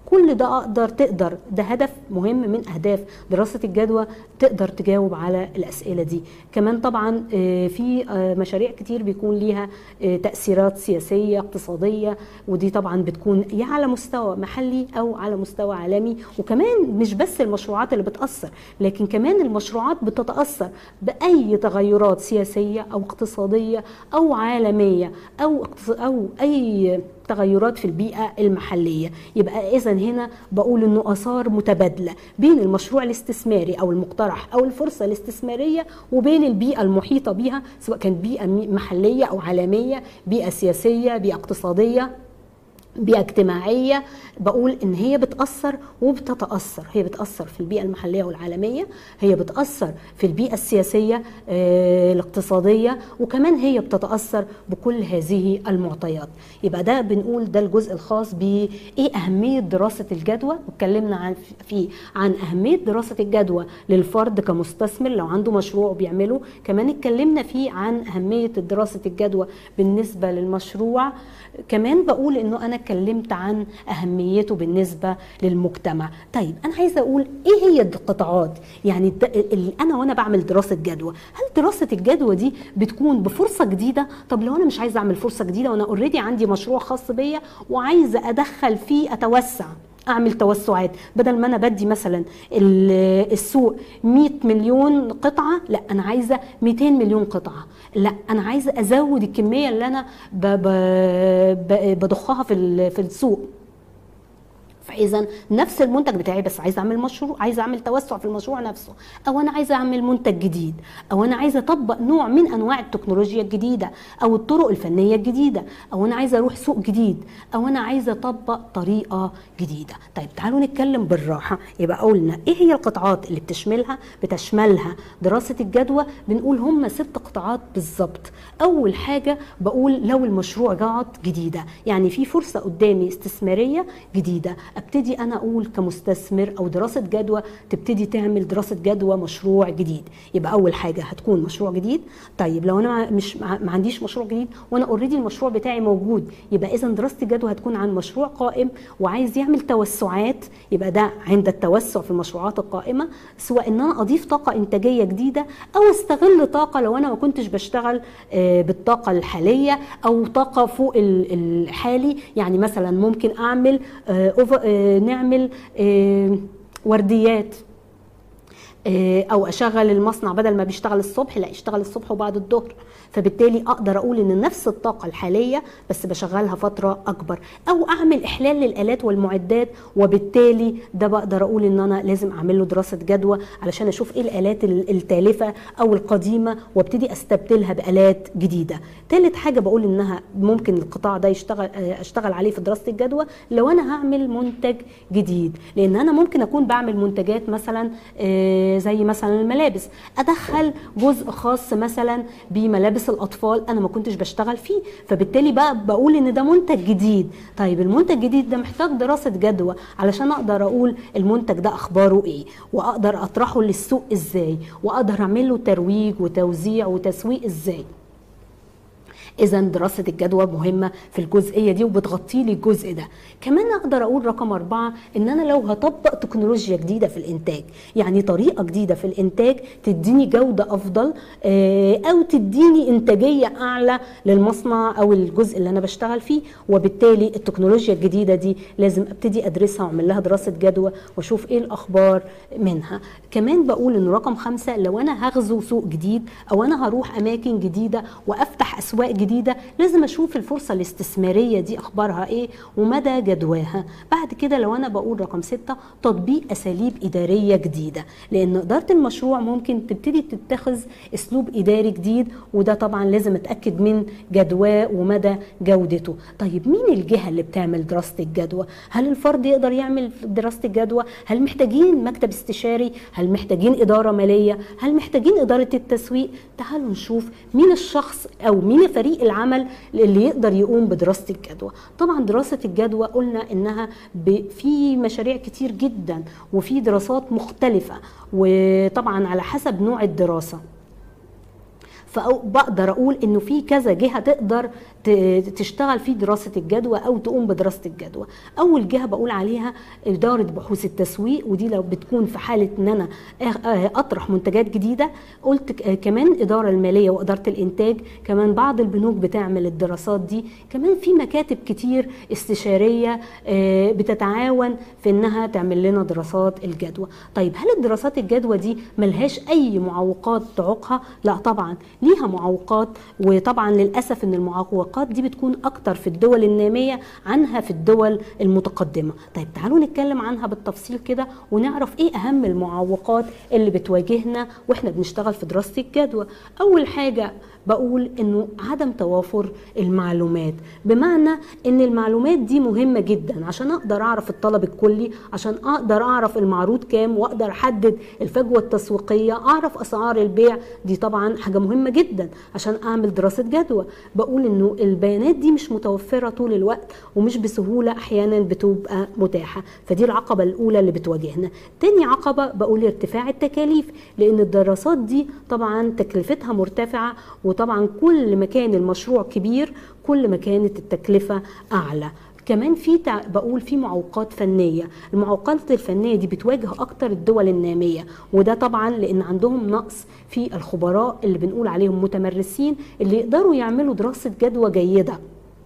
كل ده اقدر تقدر ده هدف مهم من اهداف دراسه الجدوى تقدر تجاوب على الاسئله دي كمان طبعا آه، في آه، مشاريع كتير بيكون ليها آه، تاثيرات سياسيه اقتصاديه ودي طبعا بتكون يا على مستوى محلي او على مستوى عالمي وكمان مش بس المشروعات اللي بتاثر لكن كمان المشروعات بتتاثر باي تغيرات سياسيه او اقتصاديه او عالميه او اقتص- او اي تغيرات في البيئة المحلية يبقى إذا هنا بقول إنه آثار متبادلة بين المشروع الاستثماري أو المقترح أو الفرصة الاستثمارية وبين البيئة المحيطة بها سواء كانت بيئة م- محلية أو عالمية بيئة سياسية بيئة اقتصادية بيئة اجتماعية بقول إن هي بتأثر وبتتأثر هي بتأثر في البيئة المحلية والعالمية هي بتأثر في البيئة السياسية آه، الاقتصادية وكمان هي بتتأثر بكل هذه المعطيات يبقى ده بنقول ده الجزء الخاص بإيه أهمية دراسة الجدوى واتكلمنا عن فيه عن أهمية دراسة الجدوى للفرد كمستثمر لو عنده مشروع بيعمله كمان اتكلمنا فيه عن أهمية دراسة الجدوى بالنسبة للمشروع كمان بقول انه انا اتكلمت عن اهميته بالنسبه للمجتمع طيب انا عايزه اقول ايه هي القطاعات يعني الد- ال- انا وانا بعمل دراسه جدوى هل دراسه الجدوى دي بتكون بفرصه جديده طب لو انا مش عايزه اعمل فرصه جديده وانا اوريدي عندي مشروع خاص بيا وعايزه ادخل فيه اتوسع اعمل توسعات بدل ما انا بدي مثلا ال- السوق 100 مليون قطعه لا انا عايزه 200 مليون قطعه لا انا عايزه ازود الكميه اللي انا ب- ب- ب- بضخها في ال- في السوق فاذا نفس المنتج بتاعي بس عايزه اعمل مشروع عايزه اعمل توسع في المشروع نفسه او انا عايزه اعمل منتج جديد او انا عايزه اطبق نوع من انواع التكنولوجيا الجديده او الطرق الفنيه الجديده او انا عايزه اروح سوق جديد او انا عايزه اطبق طريقه جديده طيب تعالوا نتكلم بالراحه يبقى قلنا ايه هي القطاعات اللي بتشملها بتشملها دراسه الجدوى بنقول هم ست قطاعات بالظبط اول حاجه بقول لو المشروع جعت جديده يعني في فرصه قدامي استثماريه جديده ابتدي انا اقول كمستثمر او دراسه جدوى تبتدي تعمل دراسه جدوى مشروع جديد يبقى اول حاجه هتكون مشروع جديد طيب لو انا مع- مش مع- ما عنديش مشروع جديد وانا اوريدي المشروع بتاعي موجود يبقى اذا دراسه الجدوى هتكون عن مشروع قائم وعايز يعمل توسعات يبقى ده عند التوسع في المشروعات القائمه سواء ان انا اضيف طاقه انتاجيه جديده او استغل طاقه لو انا ما كنتش بشتغل آه، بالطاقه الحاليه او طاقه فوق ال- الحالي يعني مثلا ممكن اعمل آه، أوف- آه، نعمل آه، ورديات آه، او اشغل المصنع بدل ما بيشتغل الصبح لا يشتغل الصبح وبعد الظهر فبالتالي اقدر اقول ان نفس الطاقه الحاليه بس بشغلها فتره اكبر او اعمل احلال للالات والمعدات وبالتالي ده بقدر اقول ان انا لازم اعمل له دراسه جدوى علشان اشوف ايه الالات ال- التالفه او القديمه وابتدي استبدلها بالات جديده ثالث حاجه بقول انها ممكن القطاع ده يشتغل آه، اشتغل عليه في دراسه الجدوى لو انا هعمل منتج جديد لان انا ممكن اكون بعمل منتجات مثلا آه، زي مثلا الملابس ادخل جزء خاص مثلا بملابس الاطفال انا ما كنتش بشتغل فيه فبالتالي بقى بقول ان ده منتج جديد طيب المنتج الجديد ده محتاج دراسه جدوى علشان اقدر اقول المنتج ده اخباره ايه واقدر اطرحه للسوق ازاي واقدر اعمل له ترويج وتوزيع وتسويق ازاي اذا دراسه الجدوى مهمه في الجزئيه دي وبتغطي لي الجزء ده كمان اقدر اقول رقم أربعة ان انا لو هطبق تكنولوجيا جديده في الانتاج يعني طريقه جديده في الانتاج تديني جوده افضل آه، او تديني انتاجيه اعلى للمصنع او الجزء اللي انا بشتغل فيه وبالتالي التكنولوجيا الجديده دي لازم ابتدي ادرسها واعمل لها دراسه جدوى واشوف ايه الاخبار منها كمان بقول ان رقم خمسة لو انا هغزو سوق جديد او انا هروح اماكن جديده وافتح اسواق جديده لازم اشوف الفرصه الاستثماريه دي اخبارها ايه ومدى جدواها بعد كده لو انا بقول رقم ستة تطبيق اساليب اداريه جديده لان اداره المشروع ممكن تبتدي تتخذ اسلوب اداري جديد وده طبعا لازم اتاكد من جدواه ومدى جودته طيب مين الجهه اللي بتعمل دراسه الجدوى هل الفرد يقدر يعمل دراسه الجدوى هل محتاجين مكتب استشاري هل محتاجين اداره ماليه هل محتاجين اداره التسويق تعالوا نشوف مين الشخص او مين فريق العمل اللي يقدر يقوم بدراسه الجدوى طبعا دراسه الجدوى قلنا انها ب- في مشاريع كتير جدا وفي دراسات مختلفه وطبعا على حسب نوع الدراسه فبقدر اقول انه في كذا جهه تقدر تشتغل في دراسه الجدوى او تقوم بدراسه الجدوى اول جهه بقول عليها اداره بحوث التسويق ودي لو بتكون في حاله ان انا اطرح منتجات جديده قلت كمان الاداره الماليه واداره الانتاج كمان بعض البنوك بتعمل الدراسات دي كمان في مكاتب كتير استشاريه بتتعاون في انها تعمل لنا دراسات الجدوى طيب هل الدراسات الجدوى دي ملهاش اي معوقات تعوقها لا طبعا ليها معوقات وطبعا للاسف ان المعوقات دي بتكون اكتر في الدول الناميه عنها في الدول المتقدمه طيب تعالوا نتكلم عنها بالتفصيل كده ونعرف ايه اهم المعوقات اللي بتواجهنا واحنا بنشتغل في دراسه الجدوى اول حاجه بقول انه عدم توافر المعلومات بمعنى ان المعلومات دي مهمه جدا عشان اقدر اعرف الطلب الكلي عشان اقدر اعرف المعروض كام واقدر احدد الفجوه التسويقيه اعرف اسعار البيع دي طبعا حاجه مهمه جدا عشان اعمل دراسه جدوى بقول انه البيانات دي مش متوفره طول الوقت ومش بسهوله احيانا بتبقى متاحه فدي العقبه الاولى اللي بتواجهنا تاني عقبه بقول ارتفاع التكاليف لان الدراسات دي طبعا تكلفتها مرتفعه وطبعا كل ما كان المشروع كبير كل ما كانت التكلفه اعلى كمان في تع... بقول في معوقات فنيه المعوقات الفنيه دي بتواجه اكتر الدول الناميه وده طبعا لان عندهم نقص في الخبراء اللي بنقول عليهم متمرسين اللي يقدروا يعملوا دراسه جدوى جيده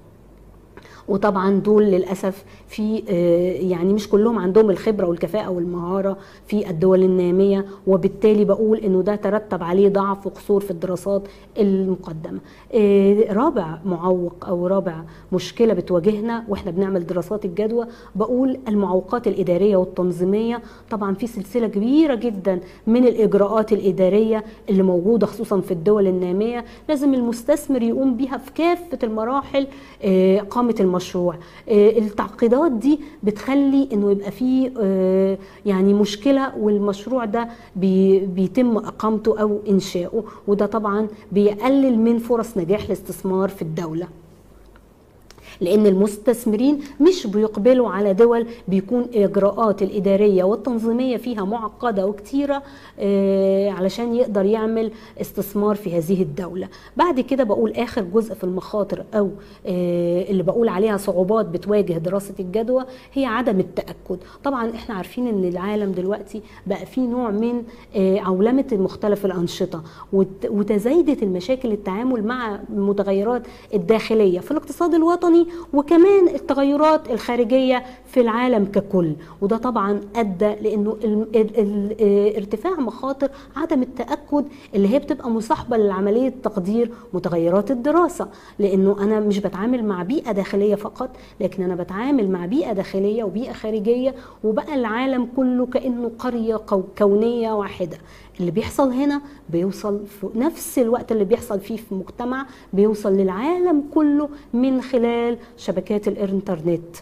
وطبعا دول للاسف في يعني مش كلهم عندهم الخبره والكفاءه والمهاره في الدول الناميه وبالتالي بقول انه ده ترتب عليه ضعف وقصور في الدراسات المقدمه. رابع معوق او رابع مشكله بتواجهنا واحنا بنعمل دراسات الجدوى بقول المعوقات الاداريه والتنظيميه طبعا في سلسله كبيره جدا من الاجراءات الاداريه اللي موجوده خصوصا في الدول الناميه لازم المستثمر يقوم بيها في كافه المراحل قامه المشروع التعقيدات دي بتخلي انه يبقى فيه يعني مشكله والمشروع ده بيتم اقامته او انشاؤه وده طبعا بيقلل من فرص نجاح الاستثمار في الدوله لان المستثمرين مش بيقبلوا على دول بيكون اجراءات الاداريه والتنظيميه فيها معقده وكتيره آه علشان يقدر يعمل استثمار في هذه الدوله بعد كده بقول اخر جزء في المخاطر او آه اللي بقول عليها صعوبات بتواجه دراسه الجدوى هي عدم التاكد طبعا احنا عارفين ان العالم دلوقتي بقى فيه نوع من آه عولمه مختلف الانشطه وتزايدت المشاكل التعامل مع المتغيرات الداخليه في الاقتصاد الوطني وكمان التغيرات الخارجيه في العالم ككل وده طبعا ادى لانه ارتفاع مخاطر عدم التاكد اللي هي بتبقى مصاحبه لعمليه تقدير متغيرات الدراسه لانه انا مش بتعامل مع بيئه داخليه فقط لكن انا بتعامل مع بيئه داخليه وبيئه خارجيه وبقى العالم كله كانه قريه كونيه واحده اللي بيحصل هنا بيوصل في نفس الوقت اللي بيحصل فيه في مجتمع بيوصل للعالم كله من خلال شبكات الانترنت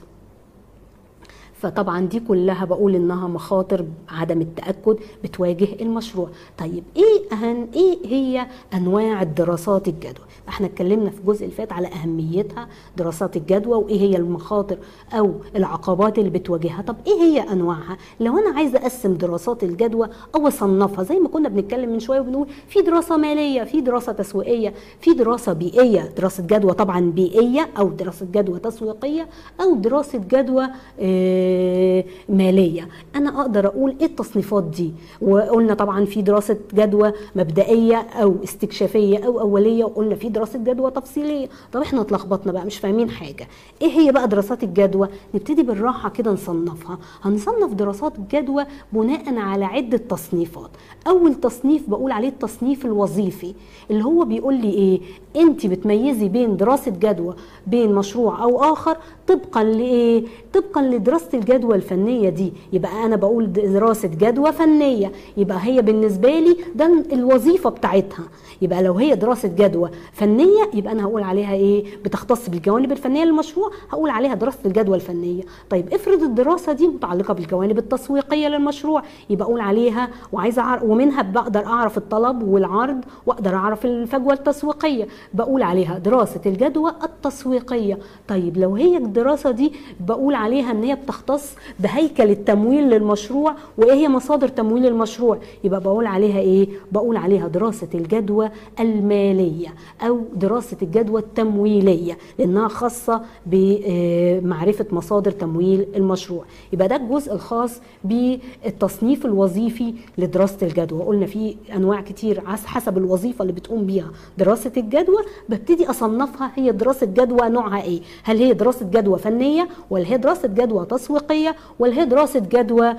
فطبعا دي كلها بقول انها مخاطر عدم التاكد بتواجه المشروع طيب ايه أهم ايه هي انواع الدراسات الجدوى احنا اتكلمنا في الجزء اللي فات على اهميتها دراسات الجدوى وايه هي المخاطر او العقبات اللي بتواجهها طب ايه هي انواعها لو انا عايزه اقسم دراسات الجدوى او اصنفها زي ما كنا بنتكلم من شويه وبنقول في دراسه ماليه في دراسه تسويقيه في دراسه بيئيه دراسه جدوى طبعا بيئيه او دراسه جدوى تسويقيه او دراسه جدوى اه ماليه انا اقدر اقول ايه التصنيفات دي وقلنا طبعا في دراسه جدوى مبدئيه او استكشافيه او اوليه وقلنا في دراسه جدوى تفصيليه طب احنا اتلخبطنا بقى مش فاهمين حاجه ايه هي بقى دراسات الجدوى نبتدي بالراحه كده نصنفها هنصنف دراسات الجدوى بناء على عده تصنيفات اول تصنيف بقول عليه التصنيف الوظيفي اللي هو بيقول لي ايه انت بتميزي بين دراسه جدوى بين مشروع او اخر طبقا لايه طبقا لدراسه الجدوى الفنيه دي يبقى انا بقول دراسه جدوى فنيه يبقى هي بالنسبه لي ده الوظيفه بتاعتها يبقى لو هي دراسه جدوى فنيه يبقى انا هقول عليها ايه بتختص بالجوانب الفنيه للمشروع هقول عليها دراسه الجدوى الفنيه طيب افرض الدراسه دي متعلقه بالجوانب التسويقيه للمشروع يبقى اقول عليها وعايزه أعرف ومنها بقدر اعرف الطلب والعرض واقدر اعرف الفجوه التسويقيه بقول عليها دراسه الجدوى التسويقيه طيب لو هي الدراسه دي بقول عليها ان هي بتختص بتختص بهيكل التمويل للمشروع وايه هي مصادر تمويل المشروع يبقى بقول عليها ايه بقول عليها دراسه الجدوى الماليه او دراسه الجدوى التمويليه لانها خاصه بمعرفه مصادر تمويل المشروع يبقى ده الجزء الخاص بالتصنيف الوظيفي لدراسه الجدوى قلنا في انواع كتير حسب الوظيفه اللي بتقوم بيها دراسه الجدوى ببتدي اصنفها هي دراسه جدوى نوعها ايه هل هي دراسه جدوى فنيه ولا هي دراسه جدوى تسويقيه ولا هي دراسه جدوى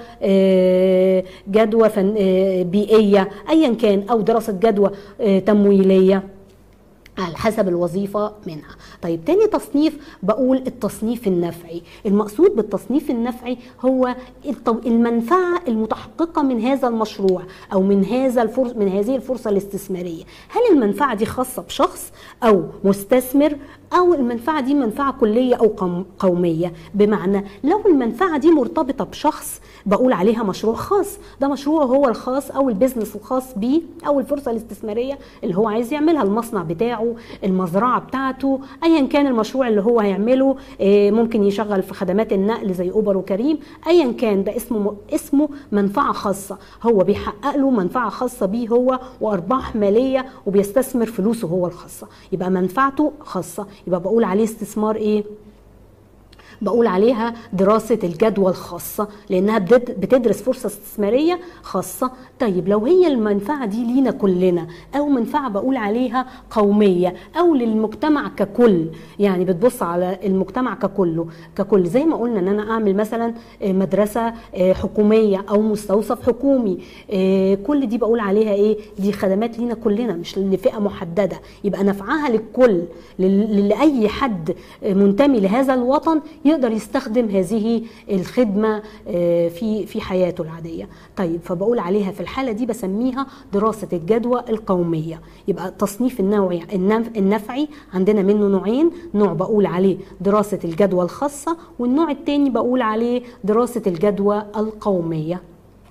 جدوى فن بيئيه ايا كان او دراسه جدوى تمويليه على حسب الوظيفة منها طيب تاني تصنيف بقول التصنيف النفعي المقصود بالتصنيف النفعي هو المنفعة المتحققة من هذا المشروع أو من هذا الفرص من هذه الفرصة الاستثمارية هل المنفعة دي خاصة بشخص أو مستثمر أو المنفعة دي منفعة كلية أو قومية بمعنى لو المنفعة دي مرتبطة بشخص بقول عليها مشروع خاص ده مشروع هو الخاص أو البيزنس الخاص بيه أو الفرصة الاستثمارية اللي هو عايز يعملها المصنع بتاعه المزرعة بتاعته أيا كان المشروع اللي هو هيعمله ممكن يشغل في خدمات النقل زي أوبر وكريم أيا كان ده اسمه اسمه منفعة خاصة هو بيحقق له منفعة خاصة بيه هو وأرباح مالية وبيستثمر فلوسه هو الخاصة يبقى منفعته خاصة يبقى بقول عليه استثمار ايه بقول عليها دراسة الجدوى الخاصة لأنها بتدرس فرصة استثمارية خاصة طيب لو هي المنفعة دي لينا كلنا أو منفعة بقول عليها قومية أو للمجتمع ككل يعني بتبص على المجتمع ككله ككل زي ما قلنا أن أنا أعمل مثلا مدرسة حكومية أو مستوصف حكومي كل دي بقول عليها إيه دي خدمات لينا كلنا مش لفئة محددة يبقى نفعها للكل لأي حد منتمي لهذا الوطن يقدر يستخدم هذه الخدمه في في حياته العاديه طيب فبقول عليها في الحاله دي بسميها دراسه الجدوى القوميه يبقى التصنيف النوعي النفعي عندنا منه نوعين نوع بقول عليه دراسه الجدوى الخاصه والنوع الثاني بقول عليه دراسه الجدوى القوميه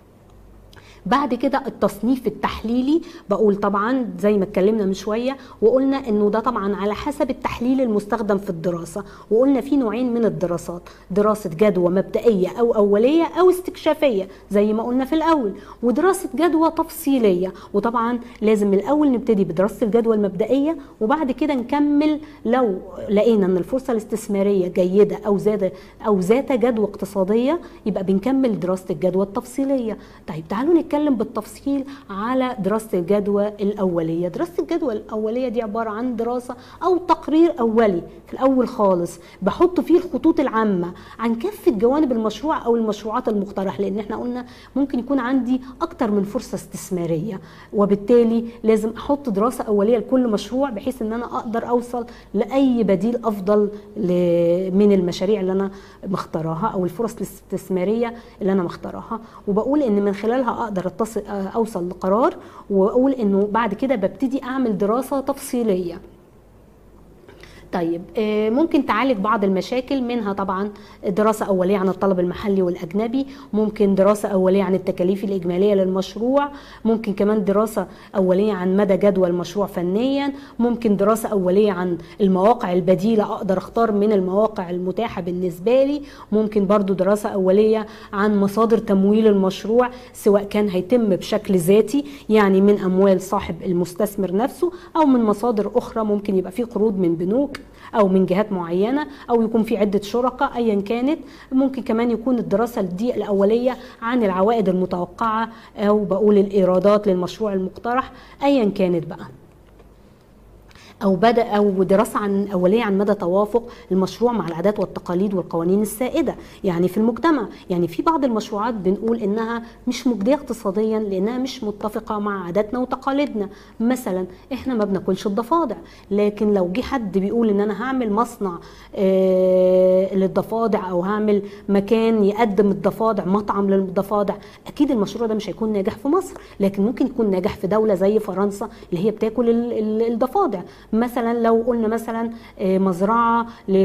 بعد كده التصنيف التحليلي بقول طبعا زي ما اتكلمنا من شويه وقلنا انه ده طبعا على حسب التحليل المستخدم في الدراسه وقلنا في نوعين من الدراسات دراسه جدوى مبدئيه او اوليه او استكشافيه زي ما قلنا في الاول ودراسه جدوى تفصيليه وطبعا لازم الاول نبتدي بدراسه الجدوى المبدئيه وبعد كده نكمل لو لقينا ان الفرصه الاستثماريه جيده او زاد او ذات جدوى اقتصاديه يبقى بنكمل دراسه الجدوى التفصيليه طيب تعالوا نتكلم بالتفصيل على دراسة الجدوى الأولية دراسة الجدوى الأولية دي عبارة عن دراسة أو تقرير أولي في الأول خالص بحط فيه الخطوط العامة عن كافة جوانب المشروع أو المشروعات المقترح لأن احنا قلنا ممكن يكون عندي أكتر من فرصة استثمارية وبالتالي لازم أحط دراسة أولية لكل مشروع بحيث أن أنا أقدر أوصل لأي بديل أفضل من المشاريع اللي أنا مختارها أو الفرص الاستثمارية اللي أنا مختارها وبقول أن من خلالها أقدر اتصل اوصل لقرار واقول انه بعد كده ببتدي اعمل دراسه تفصيليه طيب ممكن تعالج بعض المشاكل منها طبعا دراسة أولية عن الطلب المحلي والأجنبي ممكن دراسة أولية عن التكاليف الإجمالية للمشروع ممكن كمان دراسة أولية عن مدى جدوى المشروع فنيا ممكن دراسة أولية عن المواقع البديلة أقدر أختار من المواقع المتاحة بالنسبة لي ممكن برضو دراسة أولية عن مصادر تمويل المشروع سواء كان هيتم بشكل ذاتي يعني من أموال صاحب المستثمر نفسه أو من مصادر أخرى ممكن يبقى في قروض من بنوك او من جهات معينه او يكون في عده شركاء ايا كانت ممكن كمان يكون الدراسه دي الاوليه عن العوائد المتوقعه او بقول الايرادات للمشروع المقترح ايا كانت بقى او بدا او دراسه عن اوليه عن مدى توافق المشروع مع العادات والتقاليد والقوانين السائده يعني في المجتمع يعني في بعض المشروعات بنقول انها مش مجديه اقتصاديا لانها مش متفقه مع عاداتنا وتقاليدنا مثلا احنا ما بناكلش الضفادع لكن لو جه حد بيقول ان انا هعمل مصنع آه للضفادع او هعمل مكان يقدم الضفادع مطعم للضفادع اكيد المشروع ده مش هيكون ناجح في مصر لكن ممكن يكون ناجح في دوله زي فرنسا اللي هي بتاكل الضفادع مثلا لو قلنا مثلا مزرعه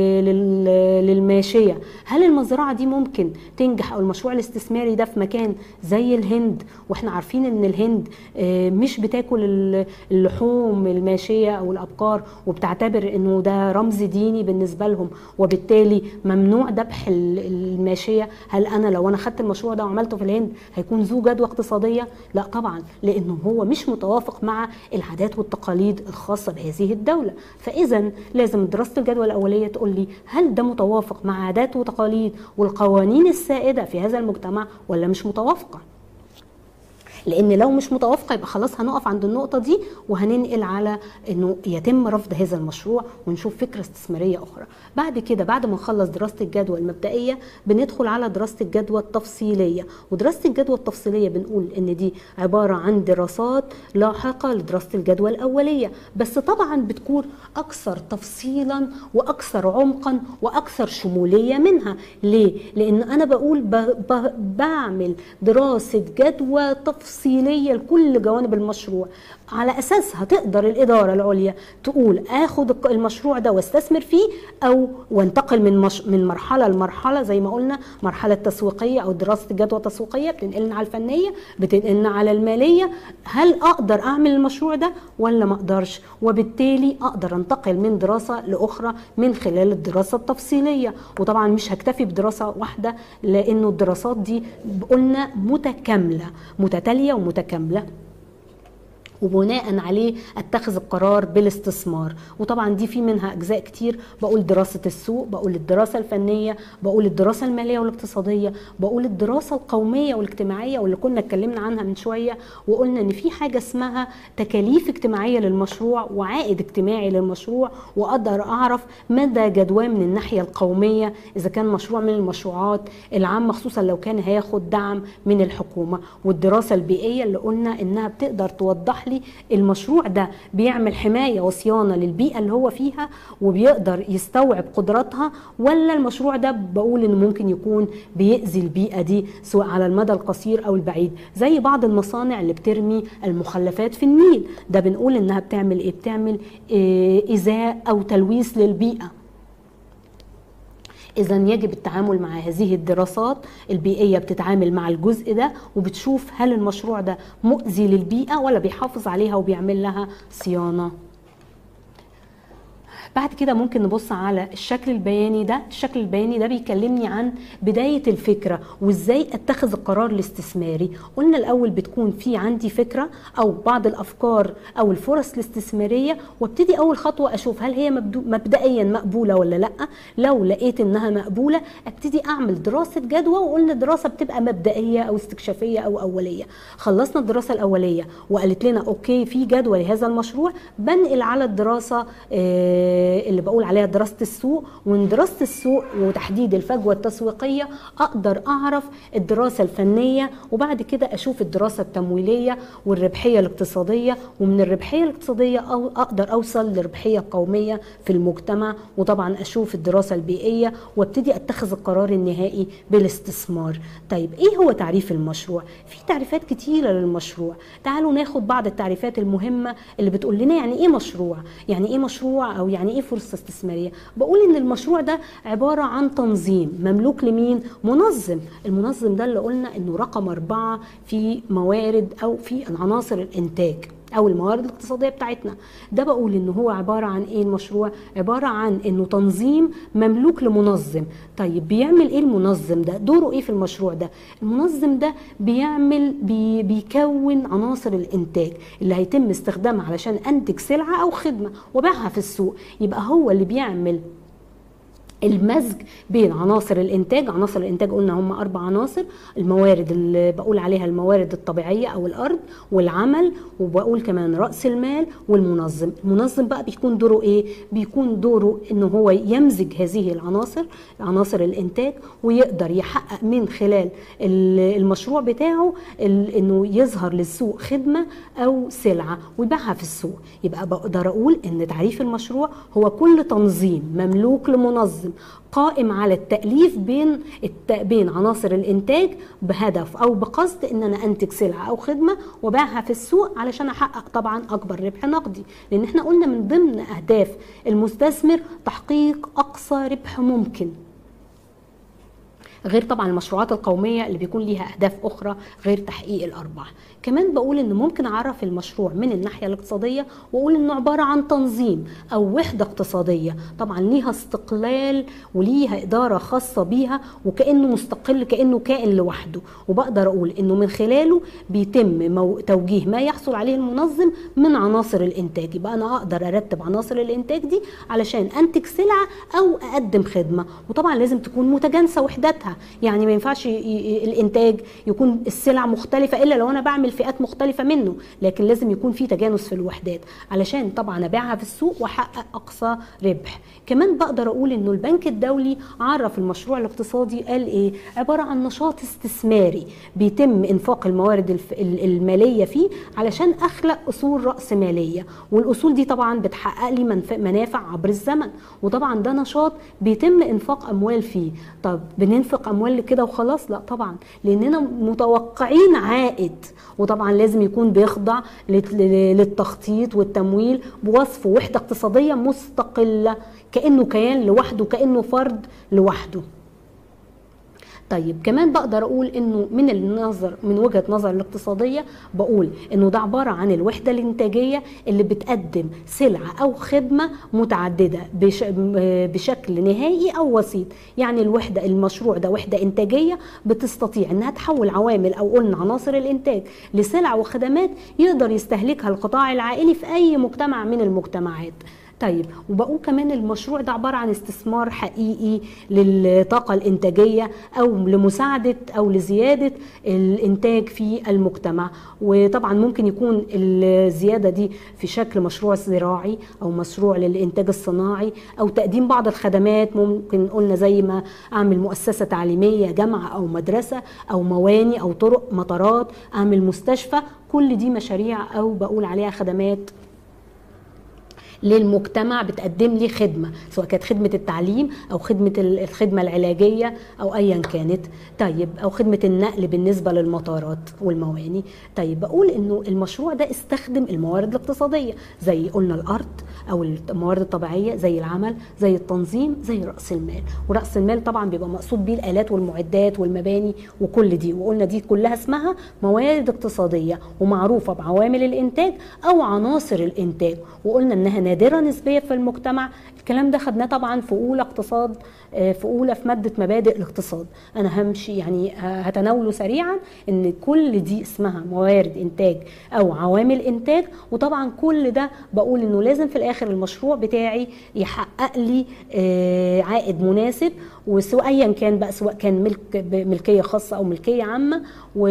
للماشيه هل المزرعه دي ممكن تنجح او المشروع الاستثماري ده في مكان زي الهند واحنا عارفين ان الهند مش بتاكل اللحوم الماشيه او الابقار وبتعتبر انه ده رمز ديني بالنسبه لهم وبالتالي ممنوع ذبح ال- الماشيه هل انا لو انا خدت المشروع ده وعملته في الهند هيكون ذو جدوى اقتصاديه لا طبعا لانه هو مش متوافق مع العادات والتقاليد الخاصه بهذه الدوله فاذا لازم دراسه الجدوى الاوليه تقول لي هل ده متوافق مع عادات وتقاليد والقوانين السائده في هذا المجتمع ولا مش متوافقه لان لو مش متوافقه يبقى خلاص هنقف عند النقطه دي وهننقل على انه يتم رفض هذا المشروع ونشوف فكره استثماريه اخرى بعد كده بعد ما نخلص دراسه الجدوى المبدئيه بندخل على دراسه الجدوى التفصيليه ودراسه الجدوى التفصيليه بنقول ان دي عباره عن دراسات لاحقه لدراسه الجدوى الاوليه بس طبعا بتكون اكثر تفصيلا واكثر عمقا واكثر شموليه منها ليه لان انا بقول ب... ب... بعمل دراسه جدوى تفصيليه لكل جوانب المشروع على اساسها تقدر الاداره العليا تقول اخد المشروع ده واستثمر فيه او وانتقل من مش من مرحله لمرحله زي ما قلنا مرحله تسويقيه او دراسه الجدوى التسويقيه بتنقلنا على الفنيه بتنقلنا على الماليه هل اقدر اعمل المشروع ده ولا ما اقدرش وبالتالي اقدر انتقل من دراسه لاخرى من خلال الدراسه التفصيليه وطبعا مش هكتفي بدراسه واحده لانه الدراسات دي قلنا متكامله متتاليه ومتكامله وبناء عليه اتخذ القرار بالاستثمار وطبعا دي في منها اجزاء كتير بقول دراسه السوق بقول الدراسه الفنيه بقول الدراسه الماليه والاقتصاديه بقول الدراسه القوميه والاجتماعيه واللي كنا اتكلمنا عنها من شويه وقلنا ان في حاجه اسمها تكاليف اجتماعيه للمشروع وعائد اجتماعي للمشروع واقدر اعرف مدى جدواه من الناحيه القوميه اذا كان مشروع من المشروعات العامه خصوصا لو كان هياخد دعم من الحكومه والدراسه البيئيه اللي قلنا انها بتقدر توضح لي المشروع ده بيعمل حمايه وصيانه للبيئه اللي هو فيها وبيقدر يستوعب قدراتها ولا المشروع ده بقول انه ممكن يكون بيأذي البيئه دي سواء على المدى القصير او البعيد زي بعض المصانع اللي بترمي المخلفات في النيل ده بنقول انها بتعمل ايه بتعمل إيه ايذاء او تلويث للبيئه إذا يجب التعامل مع هذه الدراسات البيئية بتتعامل مع الجزء ده وبتشوف هل المشروع ده مؤذي للبيئة ولا بيحافظ عليها وبيعمل لها صيانة بعد كده ممكن نبص على الشكل البياني ده الشكل البياني ده بيكلمني عن بداية الفكرة وازاي اتخذ القرار الاستثماري قلنا الاول بتكون في عندي فكرة او بعض الافكار او الفرص الاستثمارية وابتدي اول خطوة اشوف هل هي مبدو مبدئيا مقبولة ولا لا لو لقيت انها مقبولة ابتدي اعمل دراسة جدوى وقلنا الدراسة بتبقى مبدئية او استكشافية او اولية خلصنا الدراسة الاولية وقالت لنا اوكي في جدوى لهذا المشروع بنقل على الدراسة آه اللي بقول عليها دراسه السوق ومن دراسه السوق وتحديد الفجوه التسويقيه اقدر اعرف الدراسه الفنيه وبعد كده اشوف الدراسه التمويليه والربحيه الاقتصاديه ومن الربحيه الاقتصاديه أو اقدر اوصل لربحيه قوميه في المجتمع وطبعا اشوف الدراسه البيئيه وابتدي اتخذ القرار النهائي بالاستثمار طيب ايه هو تعريف المشروع في تعريفات كتيره للمشروع تعالوا ناخد بعض التعريفات المهمه اللي بتقول لنا يعني ايه مشروع يعني ايه مشروع او يعني ايه فرصه استثماريه بقول ان المشروع ده عباره عن تنظيم مملوك لمين منظم المنظم ده اللي قلنا انه رقم أربعة في موارد او في عناصر الانتاج او الموارد الاقتصاديه بتاعتنا ده بقول ان هو عباره عن ايه المشروع عباره عن انه تنظيم مملوك لمنظم طيب بيعمل ايه المنظم ده دوره ايه في المشروع ده المنظم ده بيعمل بي بيكون عناصر الانتاج اللي هيتم استخدامها علشان انتج سلعه او خدمه وبيعها في السوق يبقى هو اللي بيعمل المزج بين عناصر الانتاج عناصر الانتاج قلنا هم اربع عناصر الموارد اللي بقول عليها الموارد الطبيعيه او الارض والعمل وبقول كمان راس المال والمنظم المنظم بقى بيكون دوره ايه بيكون دوره ان هو يمزج هذه العناصر عناصر الانتاج ويقدر يحقق من خلال المشروع بتاعه انه يظهر للسوق خدمه او سلعه ويبيعها في السوق يبقى بقدر اقول ان تعريف المشروع هو كل تنظيم مملوك لمنظم قائم على التأليف بين الت... بين عناصر الإنتاج بهدف أو بقصد إن أنا أنتج سلعة أو خدمة وبيعها في السوق علشان أحقق طبعا أكبر ربح نقدي لأن إحنا قلنا من ضمن أهداف المستثمر تحقيق أقصى ربح ممكن غير طبعا المشروعات القوميه اللي بيكون ليها اهداف اخرى غير تحقيق الارباح كمان بقول ان ممكن اعرف المشروع من الناحيه الاقتصاديه واقول انه عباره عن تنظيم او وحده اقتصاديه طبعا ليها استقلال وليها اداره خاصه بيها وكانه مستقل كانه كائن لوحده وبقدر اقول انه من خلاله بيتم مو... توجيه ما يحصل عليه المنظم من عناصر الانتاج يبقى انا اقدر ارتب عناصر الانتاج دي علشان انتج سلعه او اقدم خدمه وطبعا لازم تكون متجانسه وحدتها يعني ما ينفعش ي... ي... الانتاج يكون السلع مختلفه الا لو انا بعمل فئات مختلفه منه لكن لازم يكون في تجانس في الوحدات علشان طبعا ابيعها في السوق واحقق اقصى ربح كمان بقدر اقول انه البنك الدولي عرف المشروع الاقتصادي قال ايه عباره عن نشاط استثماري بيتم انفاق الموارد الف- ال- الماليه فيه علشان اخلق اصول راس ماليه والاصول دي طبعا بتحقق لي منف- منافع عبر الزمن وطبعا ده نشاط بيتم انفاق اموال فيه طب بننفق اموال كده وخلاص لا طبعا لاننا متوقعين عائد وطبعا لازم يكون بيخضع لت- للتخطيط والتمويل بوصف وحده اقتصاديه مستقله كانه كيان لوحده كانه فرد لوحده طيب كمان بقدر اقول انه من النظر من وجهه نظر الاقتصاديه بقول انه ده عباره عن الوحده الانتاجيه اللي بتقدم سلعه او خدمه متعدده بش بشكل نهائي او وسيط يعني الوحده المشروع ده وحده انتاجيه بتستطيع انها تحول عوامل او قلنا عناصر الانتاج لسلع وخدمات يقدر يستهلكها القطاع العائلي في اي مجتمع من المجتمعات طيب وبقول كمان المشروع ده عبارة عن استثمار حقيقي للطاقة الإنتاجية أو لمساعدة أو لزيادة الإنتاج في المجتمع وطبعا ممكن يكون الزيادة دي في شكل مشروع زراعي أو مشروع للإنتاج الصناعي أو تقديم بعض الخدمات ممكن قلنا زي ما أعمل مؤسسة تعليمية جامعة أو مدرسة أو مواني أو طرق مطارات أعمل مستشفى كل دي مشاريع أو بقول عليها خدمات للمجتمع بتقدم لي خدمه سواء كانت خدمه التعليم او خدمه ال- الخدمه العلاجيه او ايا كانت طيب او خدمه النقل بالنسبه للمطارات والمواني طيب بقول انه المشروع ده استخدم الموارد الاقتصاديه زي قلنا الارض او الموارد الطبيعيه زي العمل زي التنظيم زي راس المال وراس المال طبعا بيبقى مقصود بيه الالات والمعدات والمباني وكل دي وقلنا دي كلها اسمها موارد اقتصاديه ومعروفه بعوامل الانتاج او عناصر الانتاج وقلنا انها نادره نسبيا في المجتمع الكلام ده خدناه طبعا في اولى اقتصاد آه، في اولى في ماده مبادئ الاقتصاد انا همشي يعني ه- هتناوله سريعا ان كل دي اسمها موارد انتاج او عوامل انتاج وطبعا كل ده بقول انه لازم في الاخر المشروع بتاعي يحقق لي آه، عائد مناسب وسواء ايا كان بقى سواء كان ملك ملكيه خاصه او ملكيه عامه و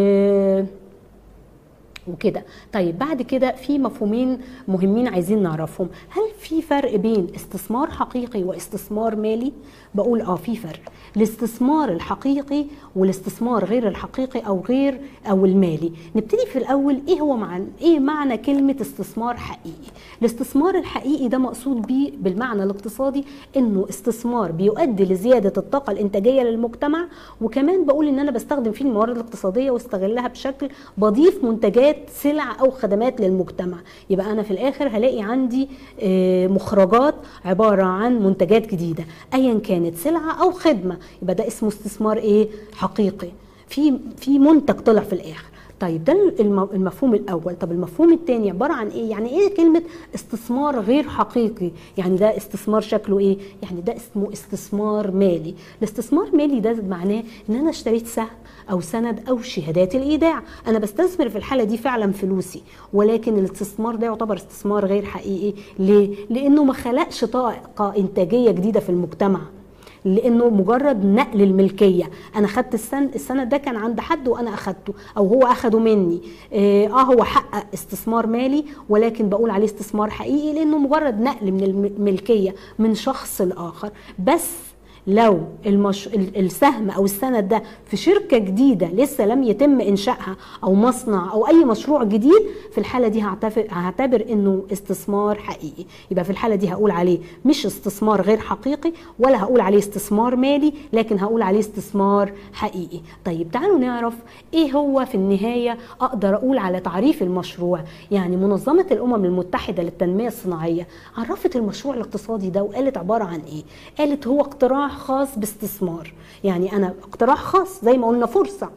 وكده طيب بعد كده في مفهومين مهمين عايزين نعرفهم هل في فرق بين استثمار حقيقي واستثمار مالي بقول اه في فرق الاستثمار الحقيقي والاستثمار غير الحقيقي او غير او المالي نبتدي في الاول ايه هو معنى ايه معنى كلمه استثمار حقيقي الاستثمار الحقيقي ده مقصود بيه بالمعنى الاقتصادي انه استثمار بيؤدي لزياده الطاقه الانتاجيه للمجتمع وكمان بقول ان انا بستخدم فيه الموارد الاقتصاديه واستغلها بشكل بضيف منتجات سلع او خدمات للمجتمع يبقى انا في الاخر هلاقي عندي آه، مخرجات عباره عن منتجات جديده ايا كانت سلعه او خدمه يبقى ده اسمه استثمار ايه حقيقي في في منتج طلع في الاخر طيب ده الم- المفهوم الاول طب المفهوم الثاني عباره عن ايه يعني ايه كلمه استثمار غير حقيقي يعني ده استثمار شكله ايه يعني ده اسمه استثمار مالي الاستثمار مالي ده معناه ان انا اشتريت سهم او سند او شهادات الايداع انا بستثمر في الحاله دي فعلا فلوسي ولكن الاستثمار ده يعتبر استثمار غير حقيقي ليه لانه ما خلقش طاقه انتاجيه جديده في المجتمع لانه مجرد نقل الملكيه انا خدت السند السند ده كان عند حد وانا اخدته او هو اخده مني اه آه، هو حقق استثمار مالي ولكن بقول عليه استثمار حقيقي لانه مجرد نقل من الملكيه من شخص لاخر بس لو المش... ال- السهم او السند ده في شركه جديده لسه لم يتم انشائها او مصنع او اي مشروع جديد في الحاله دي هعتبر هعتبر انه استثمار حقيقي يبقى في الحاله دي هقول عليه مش استثمار غير حقيقي ولا هقول عليه استثمار مالي لكن هقول عليه استثمار حقيقي طيب تعالوا نعرف ايه هو في النهايه اقدر اقول على تعريف المشروع يعني منظمه الامم المتحده للتنميه الصناعيه عرفت المشروع الاقتصادي ده وقالت عباره عن ايه قالت هو اقتراح خاص باستثمار يعني انا اقتراح خاص زي ما قلنا فرصه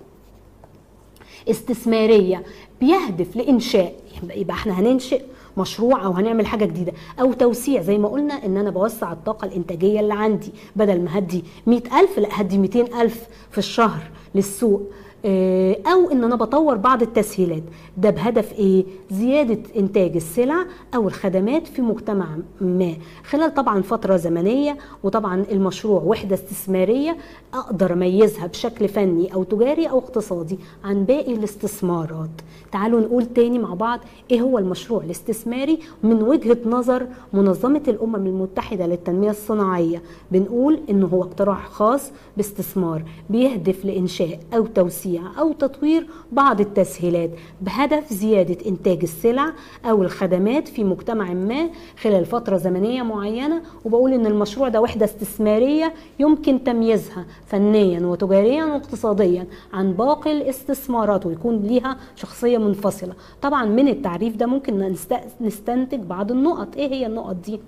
استثماريه بيهدف لانشاء يبقى احنا هننشئ مشروع او هنعمل حاجه جديده او توسيع زي ما قلنا ان انا بوسع الطاقه الانتاجيه اللي عندي بدل ما هدي 100000 لا هدي 200000 في الشهر للسوق آه، او ان انا بطور بعض التسهيلات ده بهدف ايه زياده انتاج السلع او الخدمات في مجتمع ما خلال طبعا فتره زمنيه وطبعا المشروع وحده استثماريه اقدر اميزها بشكل فني او تجاري او اقتصادي عن باقي الاستثمارات تعالوا نقول تاني مع بعض ايه هو المشروع الاستثماري من وجهه نظر منظمه الامم المتحده للتنميه الصناعيه بنقول انه هو اقتراح خاص باستثمار بيهدف لانشاء او توسيع او تطوير بعض التسهيلات بهدف زياده انتاج السلع او الخدمات في مجتمع ما خلال فتره زمنيه معينه وبقول ان المشروع ده وحده استثماريه يمكن تمييزها فنيا وتجاريا واقتصاديا عن باقي الاستثمارات ويكون ليها شخصيه منفصله طبعا من التعريف ده ممكن نست- نستنتج بعض النقط ايه هي النقط دي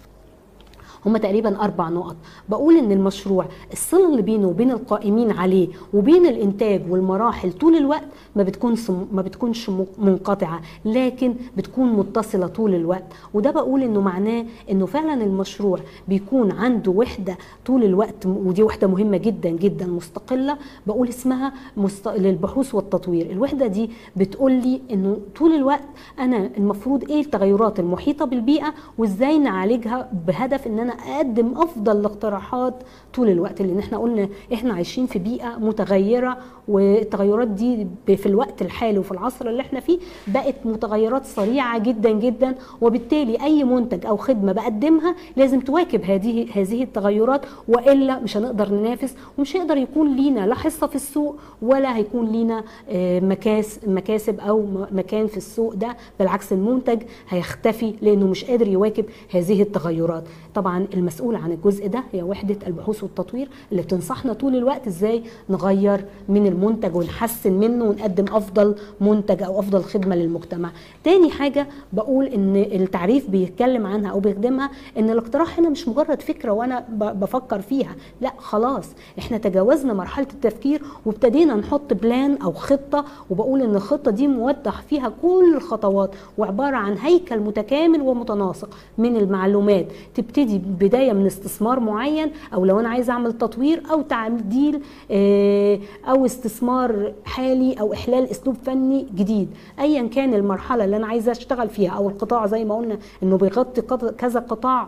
هما تقريبا اربع نقط بقول ان المشروع الصله اللي بينه وبين القائمين عليه وبين الانتاج والمراحل طول الوقت ما بتكونش ما بتكونش م- منقطعه لكن بتكون متصله طول الوقت وده بقول انه معناه انه فعلا المشروع بيكون عنده وحده طول الوقت ودي وحده مهمه جدا جدا مستقله بقول اسمها مست... للبحوث والتطوير الوحده دي بتقول لي انه طول الوقت انا المفروض ايه التغيرات المحيطه بالبيئه وازاي نعالجها بهدف ان انا اقدم افضل الاقتراحات طول الوقت لان احنا قلنا احنا عايشين في بيئه متغيره والتغيرات دي ب- في الوقت الحالي وفي العصر اللي احنا فيه بقت متغيرات سريعه جدا جدا وبالتالي اي منتج او خدمه بقدمها لازم تواكب هذه هذه التغيرات والا مش هنقدر ننافس ومش هيقدر يكون لينا لا حصه في السوق ولا هيكون لينا آه، مكاس مكاسب او م- مكان في السوق ده بالعكس المنتج هيختفي لانه مش قادر يواكب هذه التغيرات طبعا المسؤول عن الجزء ده هي وحده البحوث والتطوير اللي بتنصحنا طول الوقت ازاي نغير من المنتج ونحسن منه ونقدم افضل منتج او افضل خدمه للمجتمع تاني حاجه بقول ان التعريف بيتكلم عنها او بيخدمها ان الاقتراح هنا مش مجرد فكره وانا ب- بفكر فيها لا خلاص احنا تجاوزنا مرحله التفكير وابتدينا نحط بلان او خطه وبقول ان الخطه دي موضح فيها كل الخطوات وعباره عن هيكل متكامل ومتناسق من المعلومات تبتدي بدايه من استثمار معين او لو انا عايز اعمل تطوير او تعديل آه، او استثمار حالي او احلال اسلوب فني جديد ايا كان المرحله اللي انا عايزه اشتغل فيها او القطاع زي ما قلنا انه بيغطي قط- كذا قطاع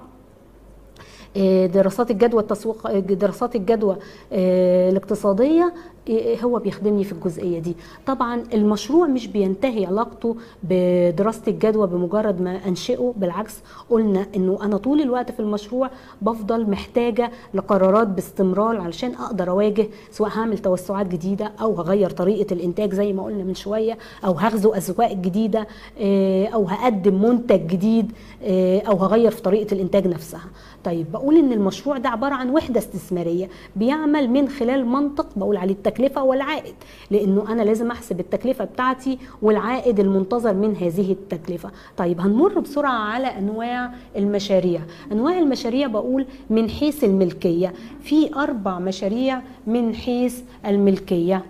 آه، دراسات الجدوى التسويق آه، دراسات الجدوى آه، الاقتصاديه آه، هو بيخدمني في الجزئيه دي طبعا المشروع مش بينتهي علاقته بدراسه الجدوى بمجرد ما انشئه بالعكس قلنا انه انا طول الوقت في المشروع بفضل محتاجه لقرارات باستمرار علشان اقدر اواجه سواء هعمل توسعات جديده او هغير طريقه الانتاج زي ما قلنا من شويه او هغزو اسواق جديده آه، او هقدم منتج جديد آه، او هغير في طريقه الانتاج نفسها طيب بقول ان المشروع ده عباره عن وحده استثماريه بيعمل من خلال منطق بقول عليه التكلفه والعائد لانه انا لازم احسب التكلفه بتاعتي والعائد المنتظر من هذه التكلفه طيب هنمر بسرعه على انواع المشاريع انواع المشاريع بقول من حيث الملكيه في اربع مشاريع من حيث الملكيه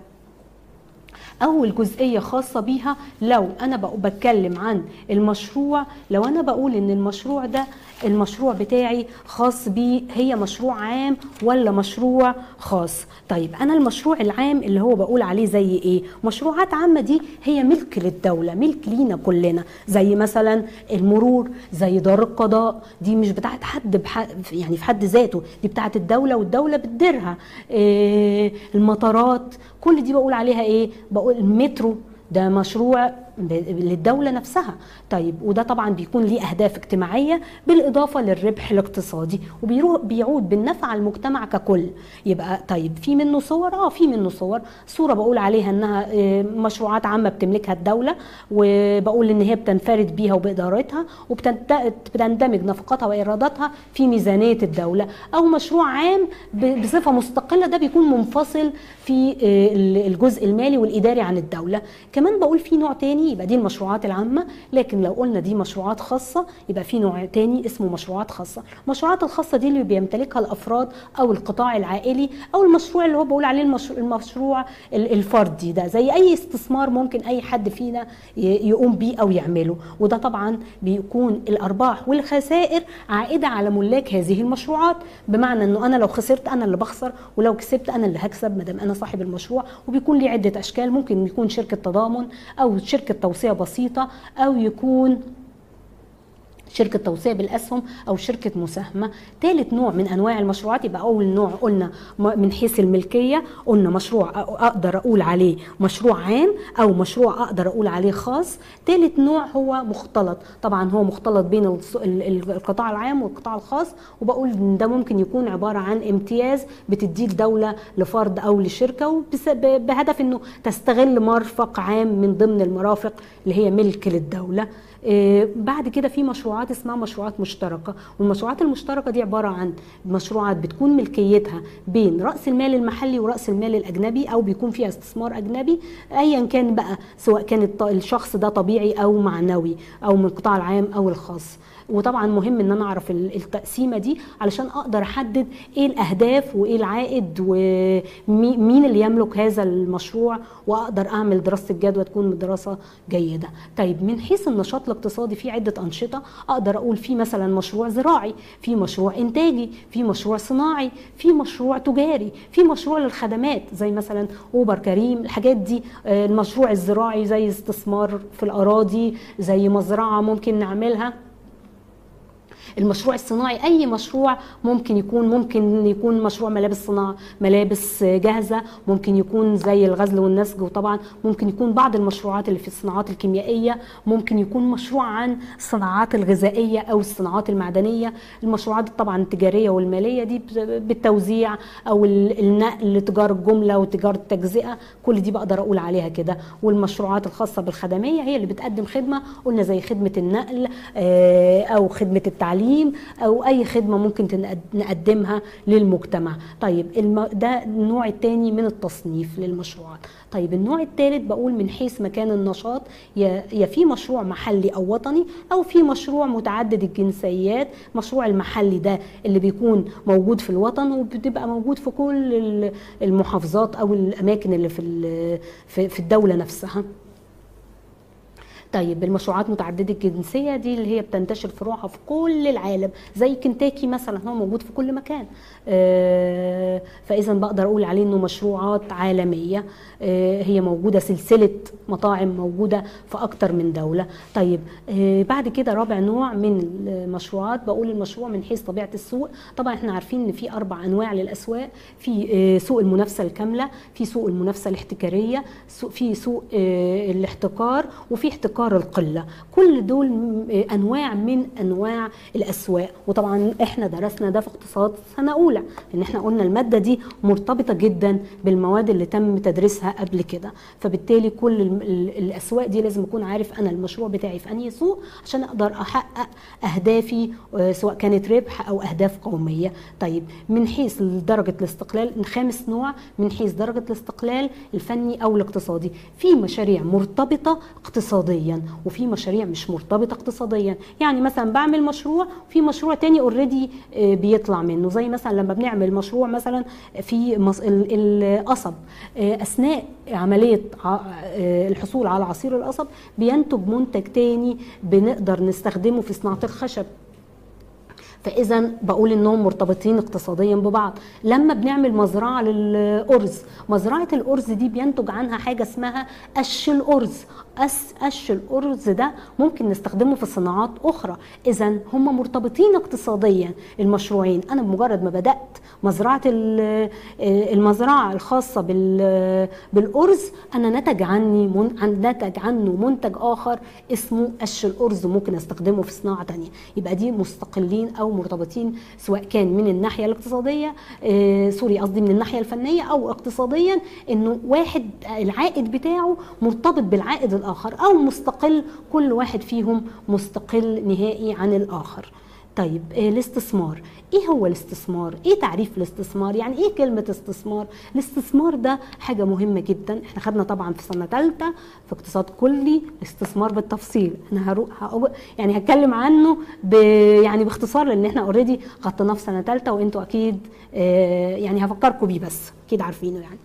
اول جزئيه خاصه بيها لو انا بق- بتكلم عن المشروع لو انا بقول ان المشروع ده المشروع بتاعي خاص بي هي مشروع عام ولا مشروع خاص طيب انا المشروع العام اللي هو بقول عليه زي ايه مشروعات عامه دي هي ملك للدوله ملك لينا كلنا زي مثلا المرور زي دار القضاء دي مش بتاعت حد بح... يعني في حد ذاته دي بتاعت الدوله والدوله بتديرها إيه المطارات كل دي بقول عليها ايه بقول المترو ده مشروع ب- للدولة نفسها طيب وده طبعا بيكون ليه أهداف اجتماعية بالإضافة للربح الاقتصادي وبيعود بالنفع على المجتمع ككل يبقى طيب في منه صور اه في منه صور صورة بقول عليها انها آه، مشروعات عامة بتملكها الدولة وبقول ان هي بتنفرد بيها وبإدارتها وبتندمج نفقاتها وإيراداتها في ميزانية الدولة أو مشروع عام ب- بصفة مستقلة ده بيكون منفصل في آه، الجزء المالي والإداري عن الدولة كمان بقول في نوع تاني تاني يبقى دي المشروعات العامه لكن لو قلنا دي مشروعات خاصه يبقى في نوع تاني اسمه مشروعات خاصه المشروعات الخاصه دي اللي بيمتلكها الافراد او القطاع العائلي او المشروع اللي هو بقول عليه المشروع, المشروع الفردي ده زي اي استثمار ممكن اي حد فينا يقوم بيه او يعمله وده طبعا بيكون الارباح والخسائر عائده على ملاك هذه المشروعات بمعنى انه انا لو خسرت انا اللي بخسر ولو كسبت انا اللي هكسب ما دام انا صاحب المشروع وبيكون ليه عده اشكال ممكن يكون شركه تضامن او شركه توسيع بسيطه او يكون شركة توسيع بالأسهم أو شركة مساهمة ثالث نوع من أنواع المشروعات يبقى أول نوع قلنا من حيث الملكية قلنا مشروع أقدر أقول عليه مشروع عام أو مشروع أقدر أقول عليه خاص ثالث نوع هو مختلط طبعا هو مختلط بين القطاع العام والقطاع الخاص وبقول إن ده ممكن يكون عبارة عن امتياز بتديه الدولة لفرد أو لشركة بهدف أنه تستغل مرفق عام من ضمن المرافق اللي هي ملك للدولة بعد كده في مشروعات اسمها مشروعات مشتركه والمشروعات المشتركه دي عباره عن مشروعات بتكون ملكيتها بين راس المال المحلي وراس المال الاجنبي او بيكون فيها استثمار اجنبي ايا كان بقى سواء كان الشخص ده طبيعي او معنوي او من القطاع العام او الخاص وطبعا مهم ان انا اعرف التقسيمه دي علشان اقدر احدد ايه الاهداف وايه العائد ومين اللي يملك هذا المشروع واقدر اعمل دراسه الجدوى تكون دراسه جيده طيب من حيث النشاط الاقتصادي في عده انشطه اقدر اقول في مثلا مشروع زراعي في مشروع انتاجي في مشروع صناعي في مشروع تجاري في مشروع للخدمات زي مثلا اوبر كريم الحاجات دي المشروع الزراعي زي استثمار في الاراضي زي مزرعه ممكن نعملها المشروع الصناعي اي مشروع ممكن يكون ممكن يكون مشروع ملابس صناعه ملابس جاهزه ممكن يكون زي الغزل والنسج وطبعا ممكن يكون بعض المشروعات اللي في الصناعات الكيميائيه ممكن يكون مشروع عن الصناعات الغذائيه او الصناعات المعدنيه المشروعات طبعا التجاريه والماليه دي بالتوزيع او النقل لتجاره الجمله وتجاره التجزئه كل دي بقدر اقول عليها كده والمشروعات الخاصه بالخدميه هي اللي بتقدم خدمه قلنا زي خدمه النقل او خدمه التعليم التعليم او اي خدمه ممكن نقدمها للمجتمع طيب الم... ده النوع الثاني من التصنيف للمشروعات طيب النوع الثالث بقول من حيث مكان النشاط يا يا في مشروع محلي او وطني او في مشروع متعدد الجنسيات مشروع المحلي ده اللي بيكون موجود في الوطن وبتبقى موجود في كل المحافظات او الاماكن اللي في في الدوله نفسها طيب المشروعات متعدده الجنسيه دي اللي هي بتنتشر فروعها في كل العالم زي كنتاكي مثلا هو موجود في كل مكان آه فاذا بقدر اقول عليه انه مشروعات عالميه آه هي موجوده سلسله مطاعم موجوده في اكتر من دوله طيب آه بعد كده رابع نوع من المشروعات بقول المشروع من حيث طبيعه السوق طبعا احنا عارفين ان في اربع انواع للاسواق في سوق المنافسه الكامله في سوق المنافسه الاحتكاريه في سوق الاحتكار وفي احتكار احتكار القله كل دول انواع من انواع الاسواق وطبعا احنا درسنا ده في اقتصاد سنه اولى ان احنا قلنا الماده دي مرتبطه جدا بالمواد اللي تم تدريسها قبل كده فبالتالي كل الاسواق دي لازم اكون عارف انا المشروع بتاعي في انهي سوق عشان اقدر احقق اهدافي سواء كانت ربح او اهداف قوميه طيب من حيث درجه الاستقلال خامس نوع من حيث درجه الاستقلال الفني او الاقتصادي في مشاريع مرتبطه اقتصاديا وفي مشاريع مش مرتبطه اقتصاديا يعني مثلا بعمل مشروع في مشروع تاني اوريدي بيطلع منه زي مثلا لما بنعمل مشروع مثلا في القصب اثناء عمليه الحصول على عصير القصب بينتج منتج تاني بنقدر نستخدمه في صناعه الخشب فاذا بقول انهم مرتبطين اقتصاديا ببعض لما بنعمل مزرعه للارز مزرعه الارز دي بينتج عنها حاجه اسمها قش الارز قش قش الارز ده ممكن نستخدمه في صناعات اخرى اذا هم مرتبطين اقتصاديا المشروعين انا بمجرد ما بدات مزرعه المزرعه الخاصه بالارز انا نتج عني من نتج عنه منتج اخر اسمه قش الارز ممكن استخدمه في صناعه ثانيه يبقى دي مستقلين او مرتبطين سواء كان من الناحيه الاقتصاديه آه سوري قصدي من الناحيه الفنيه او اقتصاديا انه واحد العائد بتاعه مرتبط بالعائد الاخر او مستقل كل واحد فيهم مستقل نهائي عن الاخر طيب آه، الاستثمار ايه هو الاستثمار ايه تعريف الاستثمار يعني ايه كلمه استثمار الاستثمار ده حاجه مهمه جدا احنا خدنا طبعا في سنه ثالثه في اقتصاد كلي الاستثمار بالتفصيل انا هروح هقو- يعني هتكلم عنه ب يعني باختصار لان احنا اوريدي خدناه في سنه ثالثه وانتوا اكيد آه، يعني هفكركم بيه بس اكيد عارفينه يعني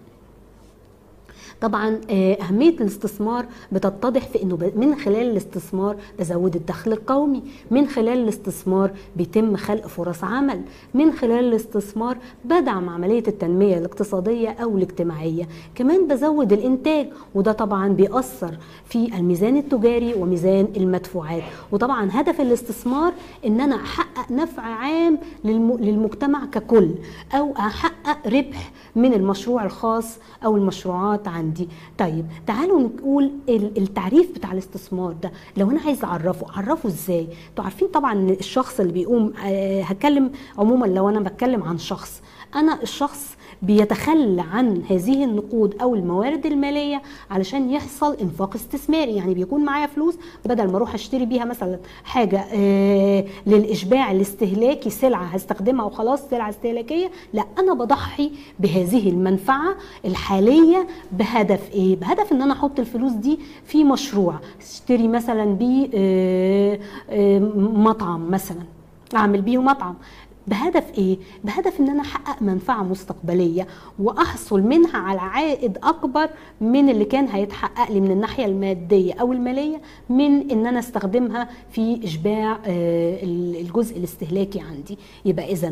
طبعا آه، أهمية الاستثمار بتتضح في أنه ب- من خلال الاستثمار بزود الدخل القومي من خلال الاستثمار بيتم خلق فرص عمل من خلال الاستثمار بدعم عملية التنمية الاقتصادية أو الاجتماعية كمان بزود الإنتاج وده طبعا بيأثر في الميزان التجاري وميزان المدفوعات وطبعا هدف الاستثمار ان انا احقق نفع عام للم- للمجتمع ككل او احقق ربح من المشروع الخاص او المشروعات عندي طيب تعالوا نقول ال- التعريف بتاع الاستثمار ده لو انا عايز اعرفه اعرفه ازاي انتوا عارفين طبعا إن الشخص اللي بيقوم آه، هتكلم عموما لو انا بتكلم عن شخص انا الشخص بيتخلى عن هذه النقود او الموارد الماليه علشان يحصل انفاق استثماري يعني بيكون معايا فلوس بدل ما اروح اشتري بيها مثلا حاجه آه للاشباع الاستهلاكي سلعه هستخدمها وخلاص سلعه استهلاكيه لا انا بضحي بهذه المنفعه الحاليه بهدف ايه بهدف ان انا احط الفلوس دي في مشروع اشتري مثلا بيه آه آه مطعم مثلا اعمل بيه مطعم بهدف ايه بهدف ان انا احقق منفعه مستقبليه واحصل منها على عائد اكبر من اللي كان هيتحقق لي من الناحيه الماديه او الماليه من ان انا استخدمها في اشباع آه، الجزء الاستهلاكي عندي يبقى اذا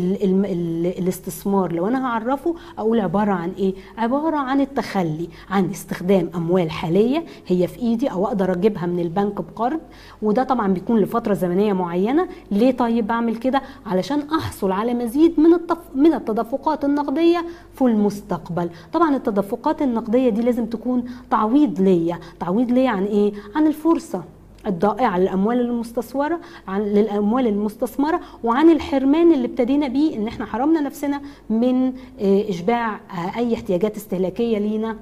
الاستثمار لو انا هعرفه اقول عباره عن ايه عباره عن التخلي عن استخدام اموال حاليه هي في ايدي او اقدر اجيبها من البنك بقرض وده طبعا بيكون لفتره زمنيه معينه ليه طيب بعمل كده علشان احصل على مزيد من التف... من التدفقات النقديه في المستقبل طبعا التدفقات النقديه دي لازم تكون تعويض ليا تعويض ليا عن ايه عن الفرصه الضائعه للاموال المستثمره عن للاموال المستثمره وعن الحرمان اللي ابتدينا بيه ان احنا حرمنا نفسنا من آه، اشباع آه، اي احتياجات استهلاكيه لينا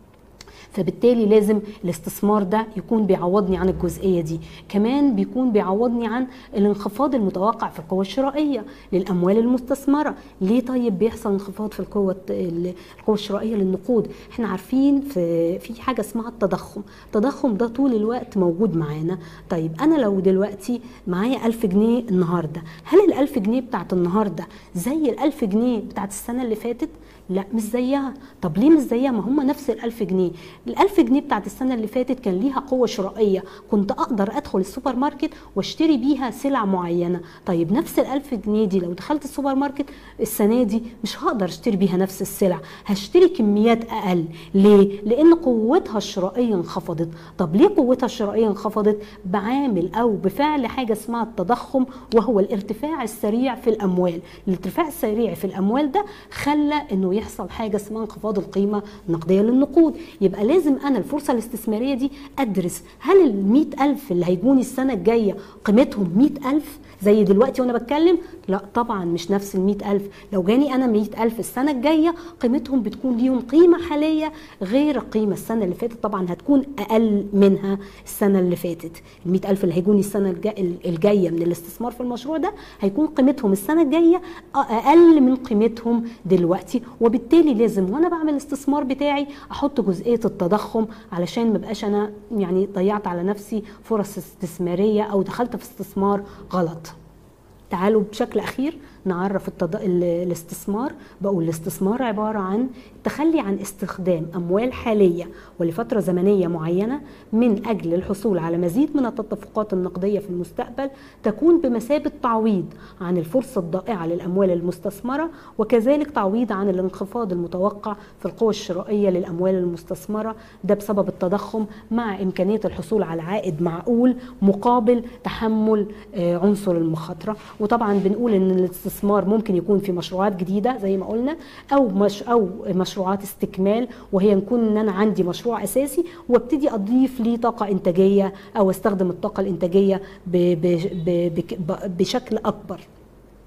فبالتالي لازم الاستثمار ده يكون بيعوضني عن الجزئيه دي كمان بيكون بيعوضني عن الانخفاض المتوقع في القوه الشرائيه للاموال المستثمره ليه طيب بيحصل انخفاض في القوه القوه الشرائيه للنقود احنا عارفين في في حاجه اسمها التضخم التضخم ده طول الوقت موجود معانا طيب انا لو دلوقتي معايا 1000 جنيه النهارده هل ال 1000 جنيه بتاعت النهارده زي ال 1000 جنيه بتاعت السنه اللي فاتت لا مش زيها طب ليه مش زيها ما هم نفس ال1000 جنيه ال1000 جنيه بتاعت السنه اللي فاتت كان ليها قوه شرائيه كنت اقدر ادخل السوبر ماركت واشتري بيها سلع معينه طيب نفس ال1000 جنيه دي لو دخلت السوبر ماركت السنه دي مش هقدر اشتري بيها نفس السلع هشتري كميات اقل ليه لان قوتها الشرائيه انخفضت طب ليه قوتها الشرائيه انخفضت بعامل او بفعل حاجه اسمها التضخم وهو الارتفاع السريع في الاموال الارتفاع السريع في الاموال ده خلى انه يحصل حاجه اسمها انخفاض القيمه النقديه للنقود يبقى لازم انا الفرصه الاستثماريه دي ادرس هل ال ألف اللي هيجوني السنه الجايه قيمتهم 100000 زي دلوقتي وانا بتكلم لا طبعا مش نفس ال ألف لو جاني انا 100000 السنه الجايه قيمتهم بتكون ليهم قيمه حاليه غير القيمه السنه اللي فاتت طبعا هتكون اقل منها السنه اللي فاتت ال ألف اللي هيجوني السنه الجا- الجايه من الاستثمار في المشروع ده هيكون قيمتهم السنه الجايه اقل من قيمتهم دلوقتي وبالتالي لازم وانا بعمل الاستثمار بتاعي احط جزئيه التضخم علشان ما بقاش انا يعني ضيعت على نفسي فرص استثماريه او دخلت في استثمار غلط تعالوا بشكل اخير نعرف التض... ال- الاستثمار بقول الاستثمار عباره عن التخلي عن استخدام اموال حاليه ولفتره زمنيه معينه من اجل الحصول على مزيد من التدفقات النقديه في المستقبل تكون بمثابه تعويض عن الفرصه الضائعه للاموال المستثمره وكذلك تعويض عن الانخفاض المتوقع في القوى الشرائيه للاموال المستثمره ده بسبب التضخم مع امكانيه الحصول على عائد معقول مقابل تحمل آه، عنصر المخاطره وطبعا بنقول ان الاستثمار ممكن يكون في مشروعات جديده زي ما قلنا او مش او مشروعات استكمال وهي نكون ان انا عندي مشروع اساسي وابتدي اضيف ليه طاقه انتاجيه او استخدم الطاقه الانتاجيه ب- ب- ب- بك- ب- بشكل اكبر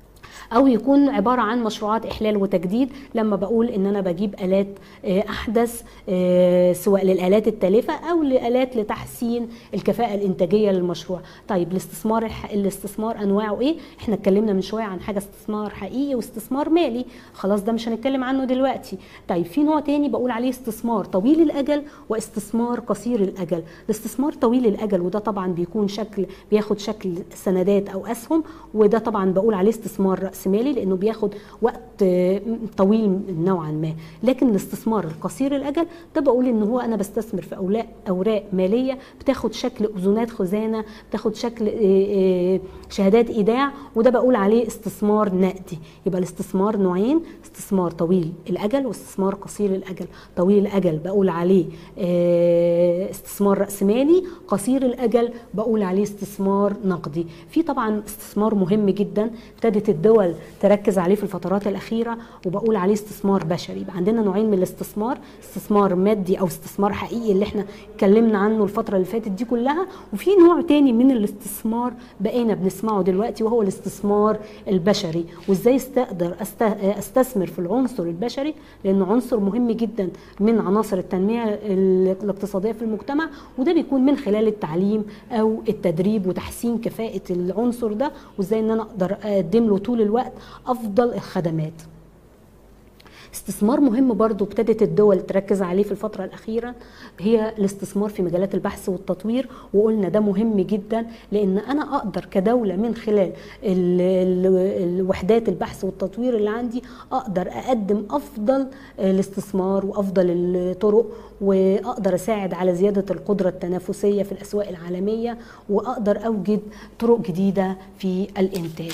او يكون عباره عن مشروعات احلال وتجديد لما بقول ان انا بجيب الات آه، احدث آه، سواء للالات التالفه او لالات لتحسين الكفاءه الانتاجيه للمشروع طيب الاستثمار الح... الاستثمار انواعه ايه احنا اتكلمنا من شويه عن حاجه استثمار حقيقي واستثمار مالي خلاص ده مش هنتكلم عنه دلوقتي طيب في نوع تاني بقول عليه استثمار طويل الاجل واستثمار قصير الاجل الاستثمار طويل الاجل وده طبعا بيكون شكل بياخد شكل سندات او اسهم وده طبعا بقول عليه استثمار راس مالي لانه بياخد وقت آه، طويل نوعا ما لكن الاستثمار القصير الاجل ده بقول ان هو انا بستثمر في اوراق اوراق ماليه بتاخد شكل اذونات خزانه بتاخد شكل آه، آه، شهادات ايداع وده بقول عليه استثمار نقدي يبقى الاستثمار نوعين استثمار طويل الاجل واستثمار قصير الاجل طويل الاجل بقول عليه آه، استثمار راسمالي قصير الاجل بقول عليه استثمار نقدي في طبعا استثمار مهم جدا ابتدت الدول تركز عليه في الفترات الاخيره وبقول عليه استثمار بشري يبقى عندنا نوعين من الاستثمار استثمار مادي او استثمار حقيقي اللي احنا اتكلمنا عنه الفتره اللي فاتت دي كلها وفي نوع تاني من الاستثمار بقينا بنسمعه دلوقتي وهو الاستثمار البشري وازاي استقدر أست- استثمر في العنصر البشري لانه عنصر مهم جدا من عناصر التنميه ال- الاقتصاديه في المجتمع وده بيكون من خلال التعليم او التدريب وتحسين كفاءه العنصر ده وازاي ان انا اقدر اقدم له طول الوقت افضل الخدمات استثمار مهم برضو ابتدت الدول تركز عليه في الفترة الأخيرة هي الاستثمار في مجالات البحث والتطوير وقلنا ده مهم جدا لأن أنا أقدر كدولة من خلال ال- ال- الوحدات البحث والتطوير اللي عندي أقدر أقدم أفضل الاستثمار وأفضل الطرق وأقدر أساعد على زيادة القدرة التنافسية في الأسواق العالمية وأقدر أوجد طرق جديدة في الإنتاج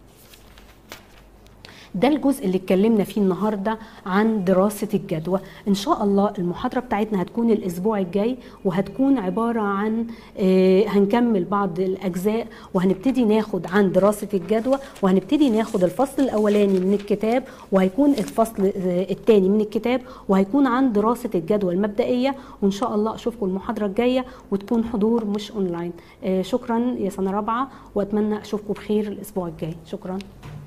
ده الجزء اللي اتكلمنا فيه النهارده عن دراسه الجدوى ان شاء الله المحاضره بتاعتنا هتكون الاسبوع الجاي وهتكون عباره عن آه، هنكمل بعض الاجزاء وهنبتدي ناخد عن دراسه الجدوى وهنبتدي ناخد الفصل الاولاني من الكتاب وهيكون الفصل آه، الثاني من الكتاب وهيكون عن دراسه الجدوى المبدئيه وان شاء الله اشوفكم المحاضره الجايه وتكون حضور مش اونلاين آه، شكرا يا سنه رابعه واتمنى اشوفكم بخير الاسبوع الجاي شكرا